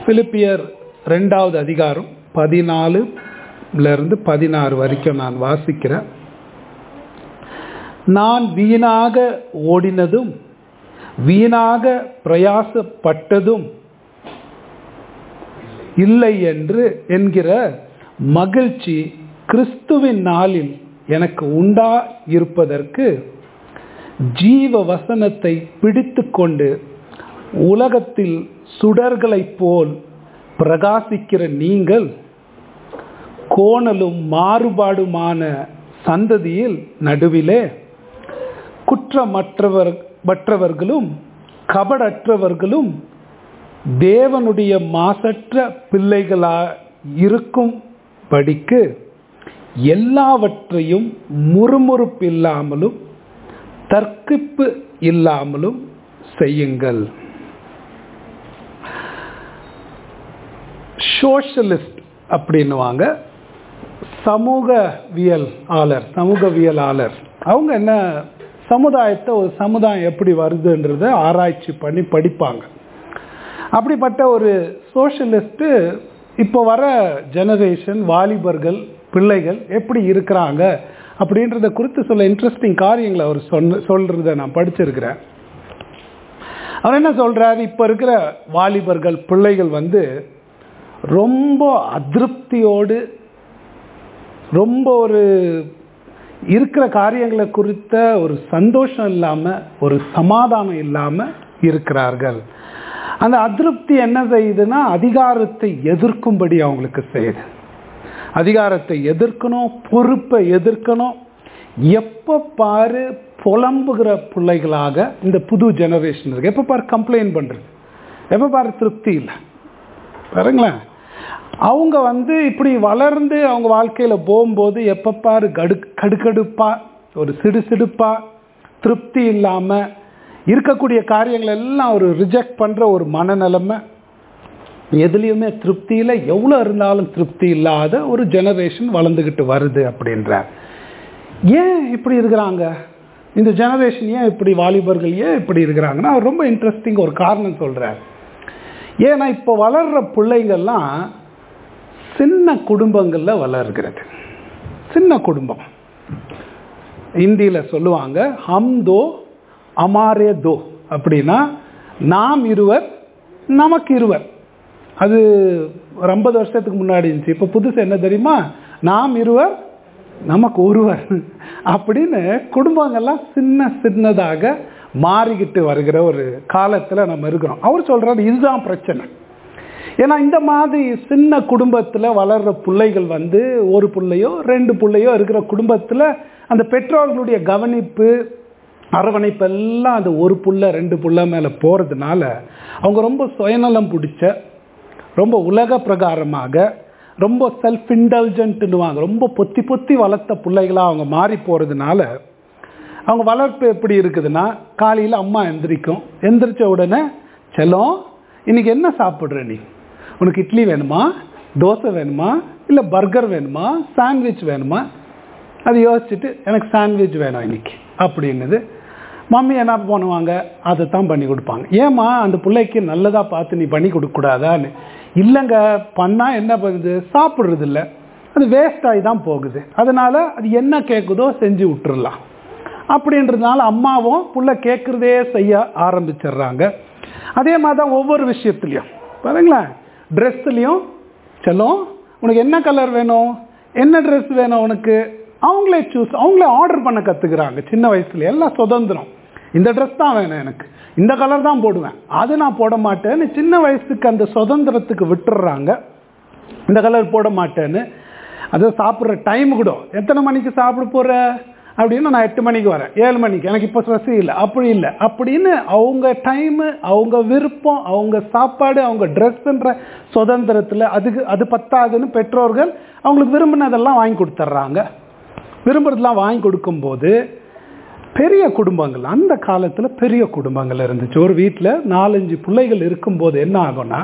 பிலிப்பியர் ரெண்டாவது அதிகாரம் பதினாலுல இருந்து பதினாறு வரைக்கும் நான் வாசிக்கிறேன் நான் வீணாக ஓடினதும் வீணாக பிரயாசப்பட்டதும் இல்லை என்று என்கிற மகிழ்ச்சி கிறிஸ்துவின் நாளில் எனக்கு உண்டா இருப்பதற்கு ஜீவ வசனத்தை பிடித்து கொண்டு உலகத்தில் சுடர்களைப் போல் பிரகாசிக்கிற நீங்கள் கோணலும் மாறுபாடுமான சந்ததியில் நடுவிலே குற்றமற்றவர் மற்றவர்களும் கபடற்றவர்களும் தேவனுடைய மாசற்ற பிள்ளைகளா இருக்கும் படிக்கு எல்லாவற்றையும் முறுமுறுப்பில்லாமலும் தர்க்கிப்பு இல்லாமலும் செய்யுங்கள் சோஷலிஸ்ட் அப்படின்னுவாங்க சமூகவியல் ஆளர் சமூகவியலாளர் அவங்க என்ன சமுதாயத்தை ஒரு சமுதாயம் எப்படி வருதுன்றத ஆராய்ச்சி பண்ணி படிப்பாங்க அப்படிப்பட்ட ஒரு சோஷலிஸ்ட்டு இப்போ வர ஜெனரேஷன் வாலிபர்கள் பிள்ளைகள் எப்படி இருக்கிறாங்க அப்படின்றத குறித்து சில இன்ட்ரெஸ்டிங் காரியங்களை அவர் சொன்ன சொல்கிறத நான் படிச்சிருக்கிறேன் அவர் என்ன சொல்கிறார் இப்போ இருக்கிற வாலிபர்கள் பிள்ளைகள் வந்து ரொம்ப அதிருப்தியோடு ரொம்ப ஒரு இருக்கிற காரியங்களை குறித்த ஒரு சந்தோஷம் இல்லாமல் ஒரு சமாதானம் இல்லாமல் இருக்கிறார்கள் அந்த அதிருப்தி என்ன செய்யுதுன்னா அதிகாரத்தை எதிர்க்கும்படி அவங்களுக்கு செய்யுது அதிகாரத்தை எதிர்க்கணும் பொறுப்பை எதிர்க்கணும் எப்போ பாரு புலம்புகிற பிள்ளைகளாக இந்த புது ஜெனரேஷன் இருக்கு எப்போ பாரு கம்ப்ளைண்ட் பண்ணுறது எப்போ பாரு திருப்தி இல்லை பாருங்களேன் அவங்க வந்து இப்படி வளர்ந்து அவங்க வாழ்க்கையில் போகும்போது எப்போ பாரு கடு கடுக்கடுப்பா ஒரு சிடு சிடுப்பா திருப்தி இல்லாமல் இருக்கக்கூடிய காரியங்கள் எல்லாம் ஒரு ரிஜெக்ட் பண்ணுற ஒரு மனநிலைமை எதுலேயுமே திருப்தியில் எவ்வளோ இருந்தாலும் திருப்தி இல்லாத ஒரு ஜெனரேஷன் வளர்ந்துக்கிட்டு வருது அப்படின்றார் ஏன் இப்படி இருக்கிறாங்க இந்த ஜெனரேஷன் ஏன் இப்படி வாலிபர்கள் ஏன் இப்படி இருக்கிறாங்கன்னா அவர் ரொம்ப இன்ட்ரெஸ்டிங் ஒரு காரணம் சொல்கிறார் ஏன்னா இப்போ வளர்கிற பிள்ளைங்கள்லாம் சின்ன குடும்பங்களில் வளர்கிறது சின்ன குடும்பம் இந்தியில் சொல்லுவாங்க ஹம் தோ அமாரே தோ அப்படின்னா நாம் இருவர் நமக்கு இருவர் அது ஒரு ஐம்பது வருஷத்துக்கு முன்னாடி இருந்துச்சு இப்போ புதுசு என்ன தெரியுமா நாம் இருவர் நமக்கு ஒருவர் அப்படின்னு குடும்பங்கள்லாம் சின்ன சின்னதாக மாறிக்கிட்டு வருகிற ஒரு காலத்தில் நம்ம இருக்கிறோம் அவர் சொல்கிறாரு இதுதான் பிரச்சனை ஏன்னா இந்த மாதிரி சின்ன குடும்பத்தில் வளர்கிற பிள்ளைகள் வந்து ஒரு பிள்ளையோ ரெண்டு பிள்ளையோ இருக்கிற குடும்பத்தில் அந்த பெற்றோர்களுடைய கவனிப்பு அரவணைப்பு எல்லாம் அந்த ஒரு புள்ள ரெண்டு புள்ள மேலே போகிறதுனால அவங்க ரொம்ப சுயநலம் பிடிச்ச ரொம்ப உலக பிரகாரமாக ரொம்ப செல்ஃப் இன்டெலிஜென்ட்னுவாங்க ரொம்ப பொத்தி பொத்தி வளர்த்த பிள்ளைகளாக அவங்க மாறி போகிறதுனால அவங்க வளர்ப்பு எப்படி இருக்குதுன்னா காலையில் அம்மா எந்திரிக்கும் எந்திரிச்ச உடனே செல்லம் இன்னைக்கு என்ன சாப்பிட்ற நீ உனக்கு இட்லி வேணுமா தோசை வேணுமா இல்லை பர்கர் வேணுமா சாண்ட்விச் வேணுமா அது யோசிச்சுட்டு எனக்கு சாண்ட்விச் வேணும் இன்னைக்கு அப்படின்னுது மம்மி என்ன பண்ணுவாங்க அதை தான் பண்ணி கொடுப்பாங்க ஏம்மா அந்த பிள்ளைக்கு நல்லதாக பார்த்து நீ பண்ணி கொடுக்கக்கூடாதான்னு இல்லைங்க பண்ணால் என்ன பண்ணுது சாப்பிட்றது இல்லை அது வேஸ்ட் ஆகி தான் போகுது அதனால் அது என்ன கேட்குதோ செஞ்சு விட்டுறலாம் அப்படின்றதுனால அம்மாவும் புள்ள கேட்குறதே செய்ய ஆரம்பிச்சிடுறாங்க அதே மாதிரி தான் ஒவ்வொரு விஷயத்துலையும் பாருங்களேன் ட்ரெஸ்ஸுலேயும் செல்லும் உனக்கு என்ன கலர் வேணும் என்ன ட்ரெஸ் வேணும் உனக்கு அவங்களே சூஸ் அவங்களே ஆர்டர் பண்ண கற்றுக்குறாங்க சின்ன வயசுல எல்லாம் சுதந்திரம் இந்த ட்ரெஸ் தான் வேணும் எனக்கு இந்த கலர் தான் போடுவேன் அது நான் போட மாட்டேன்னு சின்ன வயசுக்கு அந்த சுதந்திரத்துக்கு விட்டுடுறாங்க இந்த கலர் போட மாட்டேன்னு அதை சாப்பிட்ற டைம் கூட எத்தனை மணிக்கு சாப்பிட போகிற அப்படின்னு நான் எட்டு மணிக்கு வரேன் ஏழு மணிக்கு எனக்கு இப்போ ஸ்ட்ரெஸ் இல்லை அப்படி இல்லை அப்படின்னு அவங்க டைமு அவங்க விருப்பம் அவங்க சாப்பாடு அவங்க ட்ரெஸ்ஸுன்ற சுதந்திரத்தில் அதுக்கு அது பத்தாதுன்னு பெற்றோர்கள் அவங்களுக்கு விரும்பினதெல்லாம் வாங்கி கொடுத்துட்றாங்க விரும்புறதெல்லாம் வாங்கி கொடுக்கும்போது பெரிய குடும்பங்கள் அந்த காலத்தில் பெரிய குடும்பங்கள் இருந்துச்சு ஒரு வீட்டில் நாலஞ்சு பிள்ளைகள் இருக்கும்போது என்ன ஆகும்னா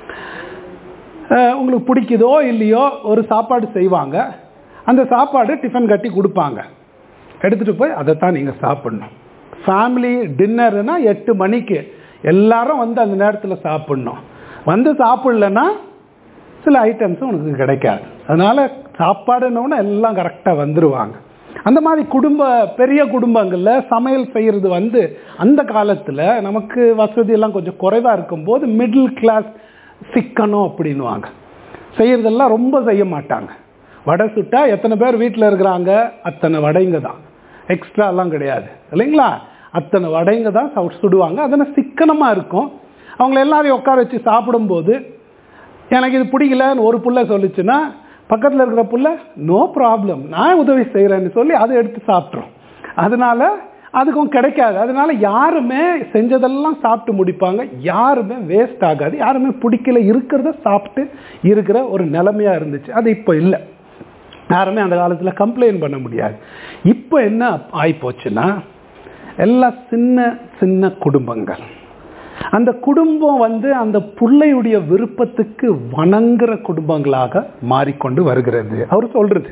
உங்களுக்கு பிடிக்குதோ இல்லையோ ஒரு சாப்பாடு செய்வாங்க அந்த சாப்பாடு டிஃபன் கட்டி கொடுப்பாங்க எடுத்துகிட்டு போய் அதை தான் நீங்கள் சாப்பிட்ணும் ஃபேமிலி டின்னருனா எட்டு மணிக்கு எல்லாரும் வந்து அந்த நேரத்தில் சாப்பிட்ணும் வந்து சாப்பிடலன்னா சில ஐட்டம்ஸ் உனக்கு கிடைக்காது அதனால சாப்பாடுன்னு எல்லாம் கரெக்டாக வந்துருவாங்க அந்த மாதிரி குடும்ப பெரிய குடும்பங்களில் சமையல் செய்கிறது வந்து அந்த காலத்தில் நமக்கு வசதி எல்லாம் கொஞ்சம் குறைவாக இருக்கும்போது மிடில் கிளாஸ் சிக்கனம் அப்படின்வாங்க செய்யறதெல்லாம் ரொம்ப செய்ய மாட்டாங்க வடை சுட்டா எத்தனை பேர் வீட்டில் இருக்கிறாங்க அத்தனை வடைங்க தான் எக்ஸ்ட்ராலாம் கிடையாது இல்லைங்களா அத்தனை வடைங்க தான் சு- சுடுவாங்க அதனால் சிக்கனமாக இருக்கும் அவங்கள எல்லாரையும் உட்கார வச்சு சாப்பிடும்போது எனக்கு இது பிடிக்கலன்னு ஒரு புள்ள சொல்லுச்சுன்னா பக்கத்தில் இருக்கிற புள்ள நோ ப்ராப்ளம் நான் உதவி செய்கிறேன்னு சொல்லி அதை எடுத்து சாப்பிட்றோம் அதனால அதுக்கும் கிடைக்காது அதனால யாருமே செஞ்சதெல்லாம் சாப்பிட்டு முடிப்பாங்க யாருமே வேஸ்ட் ஆகாது யாருமே பிடிக்கல இருக்கிறத சாப்பிட்டு இருக்கிற ஒரு நிலைமையா இருந்துச்சு அது இப்போ இல்லை யாருமே அந்த காலத்தில் கம்ப்ளைண்ட் பண்ண முடியாது இப்போ என்ன ஆயிப்போச்சுன்னா எல்லாம் சின்ன சின்ன குடும்பங்கள் அந்த குடும்பம் வந்து அந்த பிள்ளையுடைய விருப்பத்துக்கு வணங்குற குடும்பங்களாக மாறிக்கொண்டு வருகிறது அவர் சொல்றது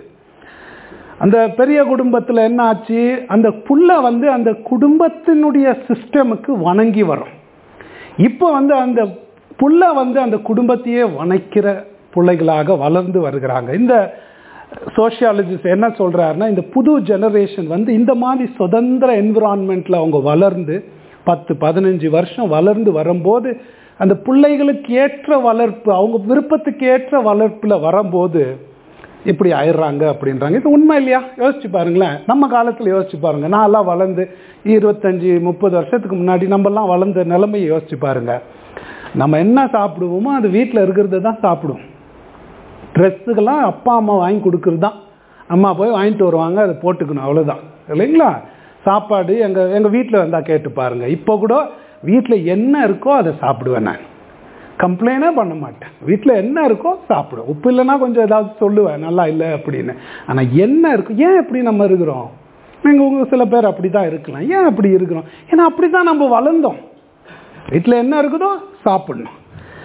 அந்த பெரிய குடும்பத்தில் என்ன ஆச்சு அந்த புள்ள வந்து அந்த குடும்பத்தினுடைய சிஸ்டமுக்கு வணங்கி வரும் இப்போ வந்து அந்த புள்ள வந்து அந்த குடும்பத்தையே வணைக்கிற பிள்ளைகளாக வளர்ந்து வருகிறாங்க இந்த சோஷியாலஜிஸ்ட் என்ன சொல்றாருன்னா இந்த புது ஜெனரேஷன் வந்து இந்த மாதிரி சுதந்திர என்விரான்மெண்ட்ல அவங்க வளர்ந்து பத்து பதினஞ்சு வருஷம் வளர்ந்து வரும்போது அந்த பிள்ளைகளுக்கு ஏற்ற வளர்ப்பு அவங்க விருப்பத்துக்கு ஏற்ற வளர்ப்புல வரும்போது இப்படி ஆயிடுறாங்க அப்படின்றாங்க இது உண்மை இல்லையா யோசிச்சு பாருங்களேன் நம்ம காலத்தில் யோசிச்சு பாருங்க நான் எல்லாம் வளர்ந்து இருபத்தஞ்சி முப்பது வருஷத்துக்கு முன்னாடி நம்மலாம் வளர்ந்த நிலைமையை யோசிச்சு பாருங்க நம்ம என்ன சாப்பிடுவோமோ அது வீட்டில் இருக்கிறத தான் சாப்பிடுவோம் ட்ரெஸ்ஸுக்கெல்லாம் அப்பா அம்மா வாங்கி கொடுக்குறது தான் அம்மா போய் வாங்கிட்டு வருவாங்க அதை போட்டுக்கணும் அவ்வளோதான் இல்லைங்களா சாப்பாடு எங்கள் எங்கள் வீட்டில் வந்தால் கேட்டு பாருங்கள் இப்போ கூட வீட்டில் என்ன இருக்கோ அதை சாப்பிடுவேன் நான் கம்ப்ளைண்டே பண்ண மாட்டேன் வீட்டில் என்ன இருக்கோ சாப்பிடுவேன் உப்பு இல்லைன்னா கொஞ்சம் ஏதாவது சொல்லுவேன் நல்லா இல்லை அப்படின்னு ஆனால் என்ன இருக்கும் ஏன் எப்படி நம்ம இருக்கிறோம் நீங்கள் உங்கள் சில பேர் அப்படி தான் இருக்கலாம் ஏன் அப்படி இருக்கிறோம் ஏன்னா அப்படி தான் நம்ம வளர்ந்தோம் வீட்டில் என்ன இருக்குதோ சாப்பிடணும்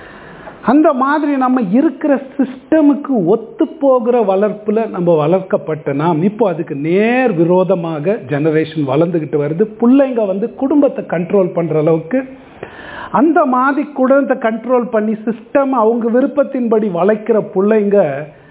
அந்த மாதிரி நம்ம இருக்கிற சிஸ்டமுக்கு ஒத்து போகிற வளர்ப்புல நம்ம வளர்க்கப்பட்ட நாம் இப்போ அதுக்கு நேர் விரோதமாக ஜெனரேஷன் வளர்ந்துக்கிட்டு வருது பிள்ளைங்க வந்து குடும்பத்தை கண்ட்ரோல் பண்ற அளவுக்கு அந்த மாதிரி குடும்பத்தை கண்ட்ரோல் பண்ணி சிஸ்டம் அவங்க விருப்பத்தின்படி வளைக்கிற பிள்ளைங்க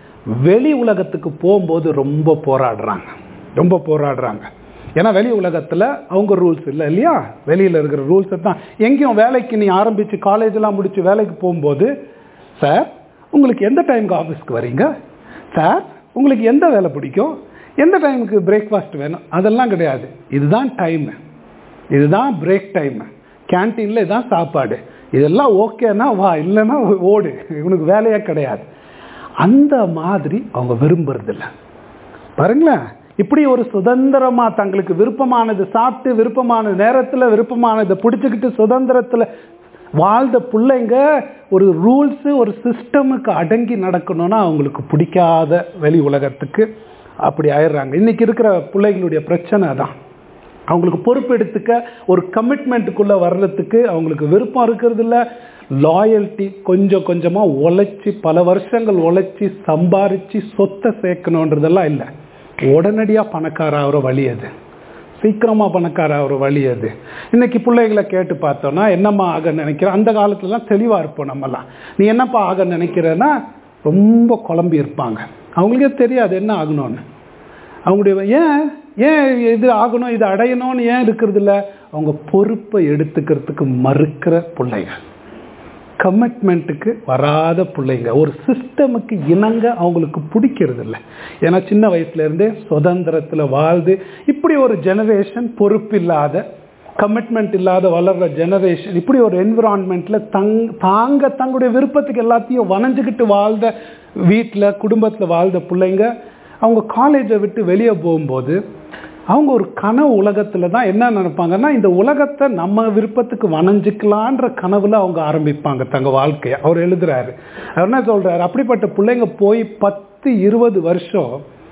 வெளி உலகத்துக்கு போகும்போது ரொம்ப போராடுறாங்க ரொம்ப போராடுறாங்க ஏன்னா வெளி உலகத்தில் அவங்க ரூல்ஸ் இல்லை இல்லையா வெளியில் இருக்கிற ரூல்ஸை தான் எங்கேயும் வேலைக்கு நீ ஆரம்பித்து காலேஜெலாம் முடித்து வேலைக்கு போகும்போது சார் உங்களுக்கு எந்த டைமுக்கு ஆஃபீஸ்க்கு வரீங்க சார் உங்களுக்கு எந்த வேலை பிடிக்கும் எந்த டைமுக்கு பிரேக்ஃபாஸ்ட் வேணும் அதெல்லாம் கிடையாது இதுதான் டைமு இதுதான் பிரேக் டைமு கேன்டீனில் இதுதான் சாப்பாடு இதெல்லாம் ஓகேனா வா இல்லைன்னா ஓடு இவனுக்கு வேலையே கிடையாது அந்த மாதிரி அவங்க விரும்புறதில்ல பாருங்களேன் இப்படி ஒரு சுதந்திரமா தங்களுக்கு விருப்பமானது சாப்பிட்டு விருப்பமான நேரத்தில் விருப்பமானதை பிடிச்சிக்கிட்டு சுதந்திரத்தில் வாழ்ந்த பிள்ளைங்க ஒரு ரூல்ஸு ஒரு சிஸ்டமுக்கு அடங்கி நடக்கணும்னா அவங்களுக்கு பிடிக்காத வெளி உலகத்துக்கு அப்படி ஆயிடுறாங்க இன்னைக்கு இருக்கிற பிள்ளைகளுடைய பிரச்சனை தான் அவங்களுக்கு பொறுப்பெடுத்துக்க ஒரு கமிட்மெண்ட்டுக்குள்ளே வர்றதுக்கு அவங்களுக்கு விருப்பம் இருக்கிறது இல்லை லாயல்ட்டி கொஞ்சம் கொஞ்சமாக உழைச்சி பல வருஷங்கள் உழைச்சி சம்பாரித்து சொத்தை சேர்க்கணுன்றதெல்லாம் இல்லை உடனடியாக பணக்கார ஆகிற வழி அது சீக்கிரமாக பணக்கார ஆகிற வழி அது இன்னைக்கு பிள்ளைகளை கேட்டு பார்த்தோன்னா என்னம்மா ஆக நினைக்கிற அந்த காலத்துலலாம் தெளிவாக இருப்போம் நம்மலாம் நீ என்னப்பா ஆக நினைக்கிறன்னா ரொம்ப குழம்பி இருப்பாங்க அவங்களுக்கே தெரியாது என்ன ஆகணும்னு அவங்களுடைய ஏன் ஏன் இது ஆகணும் இது அடையணும்னு ஏன் இருக்கிறது இல்லை அவங்க பொறுப்பை எடுத்துக்கிறதுக்கு மறுக்கிற பிள்ளைங்க கமிட்மெண்ட்டுக்கு வராத பிள்ளைங்க ஒரு சிஸ்டமுக்கு இணங்க அவங்களுக்கு பிடிக்கிறது இல்லை ஏன்னா சின்ன வயசுலேருந்தே சுதந்திரத்தில் வாழ்ந்து இப்படி ஒரு ஜெனரேஷன் பொறுப்பு இல்லாத கமிட்மெண்ட் இல்லாத வளர்ற ஜெனரேஷன் இப்படி ஒரு என்விரான்மெண்ட்டில் தங் தாங்க தங்களுடைய விருப்பத்துக்கு எல்லாத்தையும் வணைஞ்சிக்கிட்டு வாழ்ந்த வீட்டில் குடும்பத்தில் வாழ்ந்த பிள்ளைங்க அவங்க காலேஜை விட்டு வெளியே போகும்போது அவங்க ஒரு கனவு உலகத்தில் தான் என்ன நினைப்பாங்கன்னா இந்த உலகத்தை நம்ம விருப்பத்துக்கு வணைஞ்சிக்கலான்ற கனவுல அவங்க ஆரம்பிப்பாங்க தங்க வாழ்க்கையை அவர் எழுதுறாரு அவர் என்ன சொல்றாரு அப்படிப்பட்ட பிள்ளைங்க போய் பத்து இருபது வருஷம்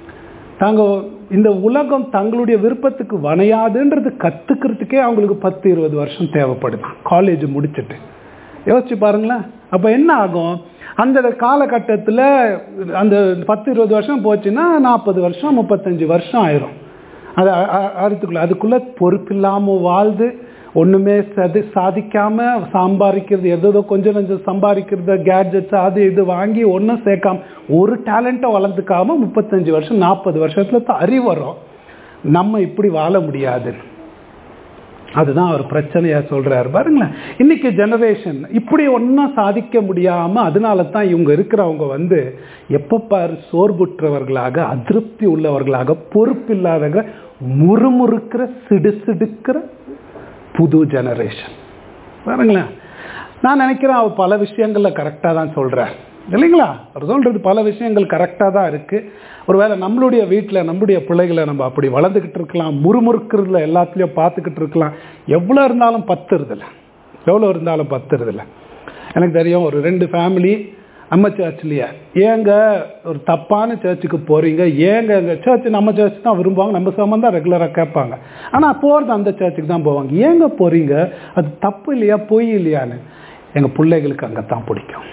தாங்க இந்த உலகம் தங்களுடைய விருப்பத்துக்கு வணையாதுன்றது கத்துக்கிறதுக்கே அவங்களுக்கு பத்து இருபது வருஷம் தேவைப்படுது காலேஜ் முடிச்சுட்டு யோசிச்சு பாருங்களேன் அப்போ என்ன ஆகும் அந்த காலகட்டத்தில் அந்த பத்து இருபது வருஷம் போச்சுன்னா நாற்பது வருஷம் முப்பத்தஞ்சு வருஷம் ஆயிரும் அது அதுக்குள்ள அதுக்குள்ள பொறுப்பில்லாமல் வாழ்ந்து ஒண்ணுமே சதி சாதிக்காம சம்பாதிக்கிறது எதோ கொஞ்சம் கொஞ்சம் சம்பாதிக்கிறது கேட்ஜெட்ஸ் அது இது வாங்கி ஒன்றும் சேர்க்காம ஒரு டேலண்ட்டை வளர்ந்துக்காம முப்பத்தஞ்சு வருஷம் நாற்பது வருஷத்துல தான் அறிவு வரும் நம்ம இப்படி வாழ முடியாது அதுதான் அவர் பிரச்சனையா சொல்றாரு பாருங்களேன் இன்னைக்கு ஜெனரேஷன் இப்படி ஒன்றும் சாதிக்க முடியாம அதனால தான் இவங்க இருக்கிறவங்க வந்து எப்ப பாரு சோர்வுற்றவர்களாக அதிருப்தி உள்ளவர்களாக பொறுப்பில்லாதவங்க முறுமுறுக்கிற சிடுசிடுக்கிற புது ஜெனரேஷன் பாருங்களேன் நான் நினைக்கிறேன் அவர் பல விஷயங்கள்ல கரெக்டாக தான் சொல்றார் இல்லைங்களா அவர் சொல்றது பல விஷயங்கள் கரெக்டாக தான் இருக்கு ஒருவேளை நம்மளுடைய வீட்டில் நம்மளுடைய பிள்ளைகளை நம்ம அப்படி வளர்ந்துக்கிட்டு இருக்கலாம் முறுமுறுக்கிறதுல எல்லாத்துலேயும் பார்த்துக்கிட்டு இருக்கலாம் எவ்வளோ இருந்தாலும் பத்துறதில்ல எவ்வளோ இருந்தாலும் பத்துறதில்ல எனக்கு தெரியும் ஒரு ரெண்டு ஃபேமிலி நம்ம சர்ச்லையே ஏங்க ஒரு தப்பான சர்ச்சுக்கு போறீங்க ஏங்க எங்கள் சர்ச் நம்ம சர்ச் தான் விரும்புவாங்க நம்ம சம்மந்தம் ரெகுலராக கேட்பாங்க ஆனால் போகிறது அந்த சர்ச்சுக்கு தான் போவாங்க ஏங்க போறீங்க அது தப்பு இல்லையா பொய் இல்லையான்னு எங்கள் பிள்ளைகளுக்கு அங்கே தான் பிடிக்கும்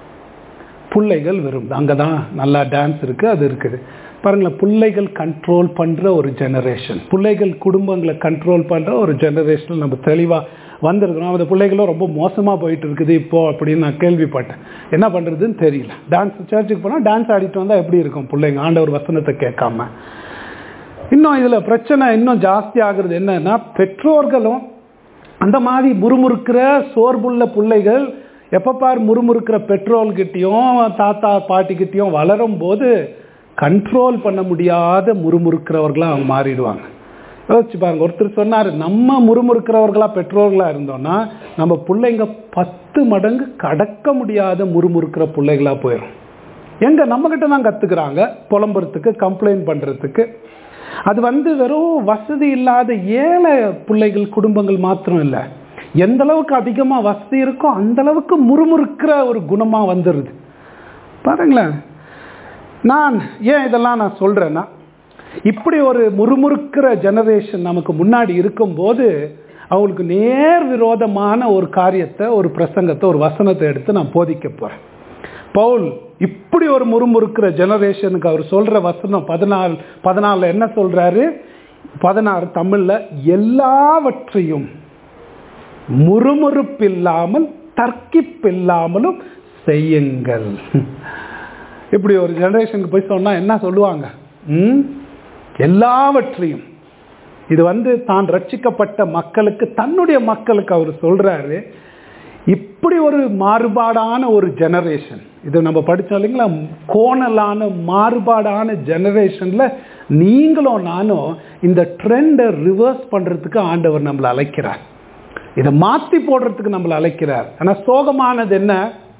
பிள்ளைகள் விரும்பு அங்கே தான் நல்லா டான்ஸ் இருக்குது அது இருக்குது பாருங்களேன் பிள்ளைகள் கண்ட்ரோல் பண்ணுற ஒரு ஜெனரேஷன் பிள்ளைகள் குடும்பங்களை கண்ட்ரோல் பண்ணுற ஒரு ஜெனரேஷன் நம்ம தெளிவாக வந்திருக்கிறோம் அந்த பிள்ளைகளும் ரொம்ப மோசமாக போயிட்டு இருக்குது இப்போ அப்படின்னு நான் கேள்விப்பட்டேன் என்ன பண்ணுறதுன்னு தெரியல டான்ஸ் சர்ச்சுக்கு போனால் டான்ஸ் ஆடிட்டு வந்தால் எப்படி இருக்கும் பிள்ளைங்க ஆண்டவர் வசனத்தை கேட்காம இன்னும் இதில் பிரச்சனை இன்னும் ஜாஸ்தி ஆகுறது என்னன்னா பெற்றோர்களும் அந்த மாதிரி முறுமுறுக்கிற சோர்வுள்ள பிள்ளைகள் எப்போ பார் முறுமுறுக்கிற பெட்ரோல்கிட்டையும் தாத்தா பாட்டிக்கிட்டையும் வளரும் போது கண்ட்ரோல் பண்ண முடியாத முறுமுறுக்கிறவர்களாக அவங்க மாறிடுவாங்க யோசிச்சு பாருங்க ஒருத்தர் சொன்னார் நம்ம முறுமுறுக்கிறவர்களா பெற்றோர்களாக இருந்தோம்னா நம்ம பிள்ளைங்க பத்து மடங்கு கடக்க முடியாத முறுமுறுக்கிற பிள்ளைகளா போயிடும் எங்க நம்ம கிட்ட தான் கத்துக்கிறாங்க புலம்புறதுக்கு கம்ப்ளைண்ட் பண்றதுக்கு அது வந்து வெறும் வசதி இல்லாத ஏழை பிள்ளைகள் குடும்பங்கள் மாத்திரம் இல்லை எந்த அளவுக்கு அதிகமாக வசதி இருக்கோ அந்த அளவுக்கு முறுமுறுக்கிற ஒரு குணமா வந்துடுது பாருங்களேன் நான் ஏன் இதெல்லாம் நான் சொல்றேன்னா இப்படி ஒரு முறுமுறுக்கிற ஜெனரேஷன் நமக்கு முன்னாடி இருக்கும்போது அவங்களுக்கு நேர் விரோதமான ஒரு காரியத்தை ஒரு பிரசங்கத்தை ஒரு வசனத்தை எடுத்து நான் போதிக்க போறேன் பவுல் இப்படி ஒரு முறுமுறுக்கிற ஜெனரேஷனுக்கு அவர் சொல்ற வசனம் பதினாலு பதினாலுல என்ன சொல்றாரு பதினாறு தமிழ்ல எல்லாவற்றையும் முறுமுறுப்பில்லாமல் தர்க்கிப்பில்லாமலும் செய்யுங்கள் இப்படி ஒரு ஜெனரேஷனுக்கு போய் சொன்னா என்ன சொல்லுவாங்க ம் எல்லாவற்றையும் இது வந்து தான் ரட்சிக்கப்பட்ட மக்களுக்கு தன்னுடைய மக்களுக்கு அவர் சொல்றாரு இப்படி ஒரு மாறுபாடான ஒரு ஜெனரேஷன் இது நம்ம படித்தோம் இல்லைங்களா கோணலான மாறுபாடான ஜெனரேஷன்ல நீங்களும் நானும் இந்த ட்ரெண்டை ரிவர்ஸ் பண்றதுக்கு ஆண்டவர் நம்மளை அழைக்கிறார் இதை மாற்றி போடுறதுக்கு நம்மளை அழைக்கிறார் ஆனால் சோகமானது என்ன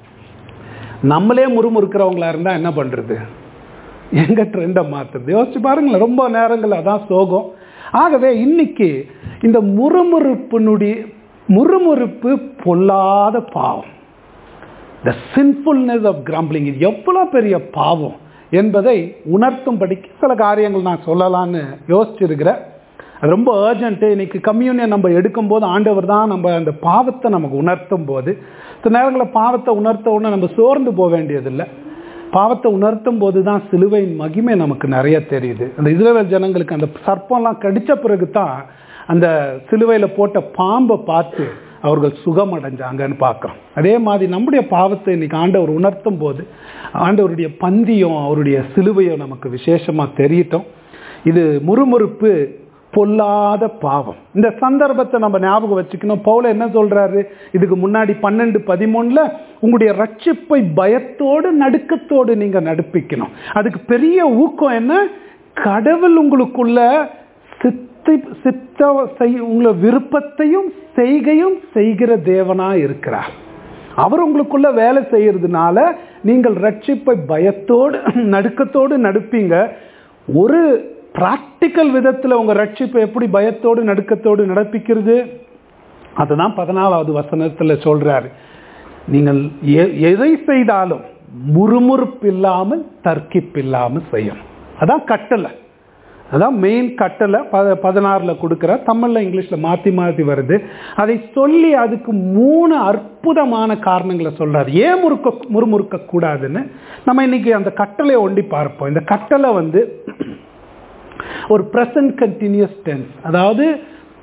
நம்மளே முறுமுறுக்கிறவங்களா இருந்தா என்ன பண்றது எங்க ட்ரெண்டை மாத்துறது யோசிச்சு பாருங்களேன் ரொம்ப நேரங்கள் அதான் சோகம் ஆகவே இன்னைக்கு இந்த முறுமுறுப்பினுடைய முறுமுறுப்பு பொல்லாத பாவம் த சின்ஃபுல்னஸ் ஆஃப் கிராம்பிளிங் இது எவ்வளோ பெரிய பாவம் என்பதை உணர்த்தும்படிக்கு சில காரியங்கள் நான் சொல்லலான்னு யோசிச்சிருக்கிறேன் அது ரொம்ப அர்ஜென்ட்டு இன்னைக்கு கம்யூனியன் நம்ம எடுக்கும்போது ஆண்டவர் தான் நம்ம அந்த பாவத்தை நமக்கு உணர்த்தும் போது சில நேரங்களில் பாவத்தை உணர்த்த உடனே நம்ம சோர்ந்து போக வேண்டியதில்லை பாவத்தை உணர்த்தும் போது தான் சிலுவையின் மகிமை நமக்கு நிறைய தெரியுது அந்த இஸ்ரேல் ஜனங்களுக்கு அந்த சர்ப்பம்லாம் கடித்த பிறகு தான் அந்த சிலுவையில் போட்ட பாம்பை பார்த்து அவர்கள் சுகம் அடைஞ்சாங்கன்னு பார்க்குறோம் அதே மாதிரி நம்முடைய பாவத்தை இன்னைக்கு ஆண்டவர் உணர்த்தும் போது ஆண்டவருடைய பந்தியும் அவருடைய சிலுவையும் நமக்கு விசேஷமாக தெரியட்டும் இது முறுமுறுப்பு பொல்லாத பாவம் இந்த சந்தர்ப்பத்தை நம்ம ஞாபகம் வச்சுக்கணும் பவுல என்ன சொல்றாரு இதுக்கு முன்னாடி பன்னெண்டு பதிமூணுல உங்களுடைய ரட்சிப்பை பயத்தோடு நடுக்கத்தோடு நீங்க நடுப்பிக்கணும் அதுக்கு பெரிய ஊக்கம் என்ன கடவுள் உங்களுக்குள்ள சித்தி சித்த செய் உங்களை விருப்பத்தையும் செய்கையும் செய்கிற தேவனா இருக்கிறார் அவர் உங்களுக்குள்ள வேலை செய்யறதுனால நீங்கள் ரட்சிப்பை பயத்தோடு நடுக்கத்தோடு நடுப்பீங்க ஒரு பிராக்டிக்கல் விதத்தில் உங்க ரட்சிப்பை எப்படி பயத்தோடு நடுக்கத்தோடு நடப்பிக்கிறது அதுதான் பதினாலாவது வசனத்தில் சொல்றாரு நீங்கள் எதை செய்தாலும் முறுமுறுப்பில்லாமல் தர்க்கிப்பில்லாமல் செய்யணும் அதான் கட்டளை அதான் மெயின் கட்டளை ப பதினாறில் கொடுக்குற தமிழில் இங்கிலீஷில் மாற்றி மாற்றி வருது அதை சொல்லி அதுக்கு மூணு அற்புதமான காரணங்களை சொல்கிறார் ஏன் முறுக்க முறுமுறுக்க கூடாதுன்னு நம்ம இன்னைக்கு அந்த கட்டளையை ஒண்டி பார்ப்போம் இந்த கட்டளை வந்து ஒரு ப்ரெசன்ட் கண்டினியூஸ் டென்ஸ் அதாவது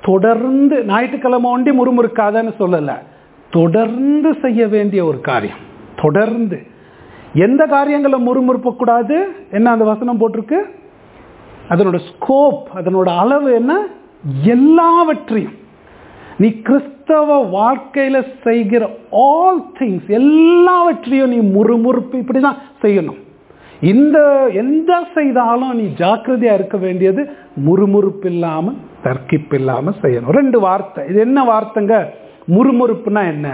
தொடர்ந்து ஞாயிற்றுக்கிழமை ஒண்டி முறுமுறுக்காதன்னு சொல்லலை தொடர்ந்து செய்ய வேண்டிய ஒரு காரியம் தொடர்ந்து எந்த காரியங்களை முறுமுறுப்பக்கூடாது என்ன அந்த வசனம் போட்டிருக்கு அதனோட ஸ்கோப் அதனோட அளவு என்ன எல்லாவற்றையும் நீ கிறிஸ்தவ வாழ்க்கையில செய்கிற ஆல் திங்ஸ் எல்லாவற்றையும் நீ முறுமுறுப்பு இப்படிதான் செய்யணும் இந்த எந்த செய்தாலும் நீ ஜாக்கிரதையா இருக்க வேண்டியது முறுமுறுப்பு இல்லாம தர்க்கிப்பு இல்லாம செய்யணும் ரெண்டு வார்த்தை இது என்ன வார்த்தைங்க முறுமுறுப்புனா என்ன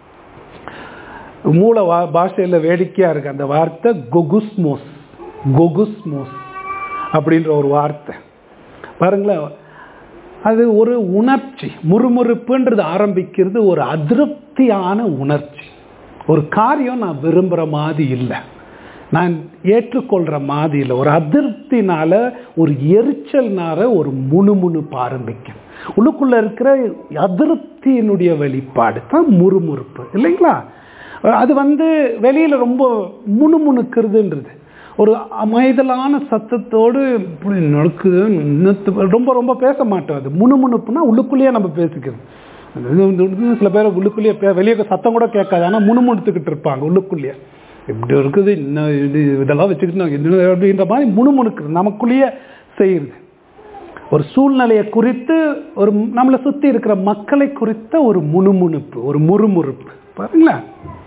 மூல வா பாஷையில வேடிக்கையா இருக்கு அந்த வார்த்தை கொகுஸ்மோஸ் கொகுஸ்மோஸ் அப்படின்ற ஒரு வார்த்தை பாருங்களேன் அது ஒரு உணர்ச்சி முறுமுறுப்புன்றது ஆரம்பிக்கிறது ஒரு அதிருப்தியான உணர்ச்சி ஒரு காரியம் நான் விரும்புகிற மாதிரி இல்லை நான் ஏற்றுக்கொள்கிற மாதிரி இல்லை ஒரு அதிருப்தினால ஒரு எரிச்சல்னால ஒரு முணுமுணுப்பு ஆரம்பிக்கும் உள்ளுக்குள்ள இருக்கிற அதிருப்தியினுடைய வெளிப்பாடு தான் முறுமுறுப்பு இல்லைங்களா அது வந்து வெளியில ரொம்ப முணுமுணுக்கிறதுன்றது ஒரு அமைதலான சத்தத்தோடு இப்படி நடக்குது இன்னத்து- ரொம்ப ரொம்ப பேச மாட்டோம் அது முணுமுணுப்புனா உள்ளுக்குள்ளேயே நம்ம பேசிக்கிறது அது வந்து சில பேர் உள்ளுக்குள்ளேயே பே- வெளியே சத்தம் கூட கேட்காது ஆனால் முணுமுணுத்துக்கிட்டு இருப்பாங்க உள்ளுக்குள்ளேயே இப்படி இருக்குது இன்னும் இது இதெல்லாம் வச்சுக்கிட்டு நான் என்ன அப்படின்ற மாதிரி முணுமுணுக்குறது நமக்குள்ளேயே செய்யுது ஒரு சூழ்நிலையை குறித்து ஒரு நம்மளை சுற்றி இருக்கிற மக்களை குறித்த ஒரு முணுமுணுப்பு ஒரு முறுமுறுப்பு பாருங்களேன்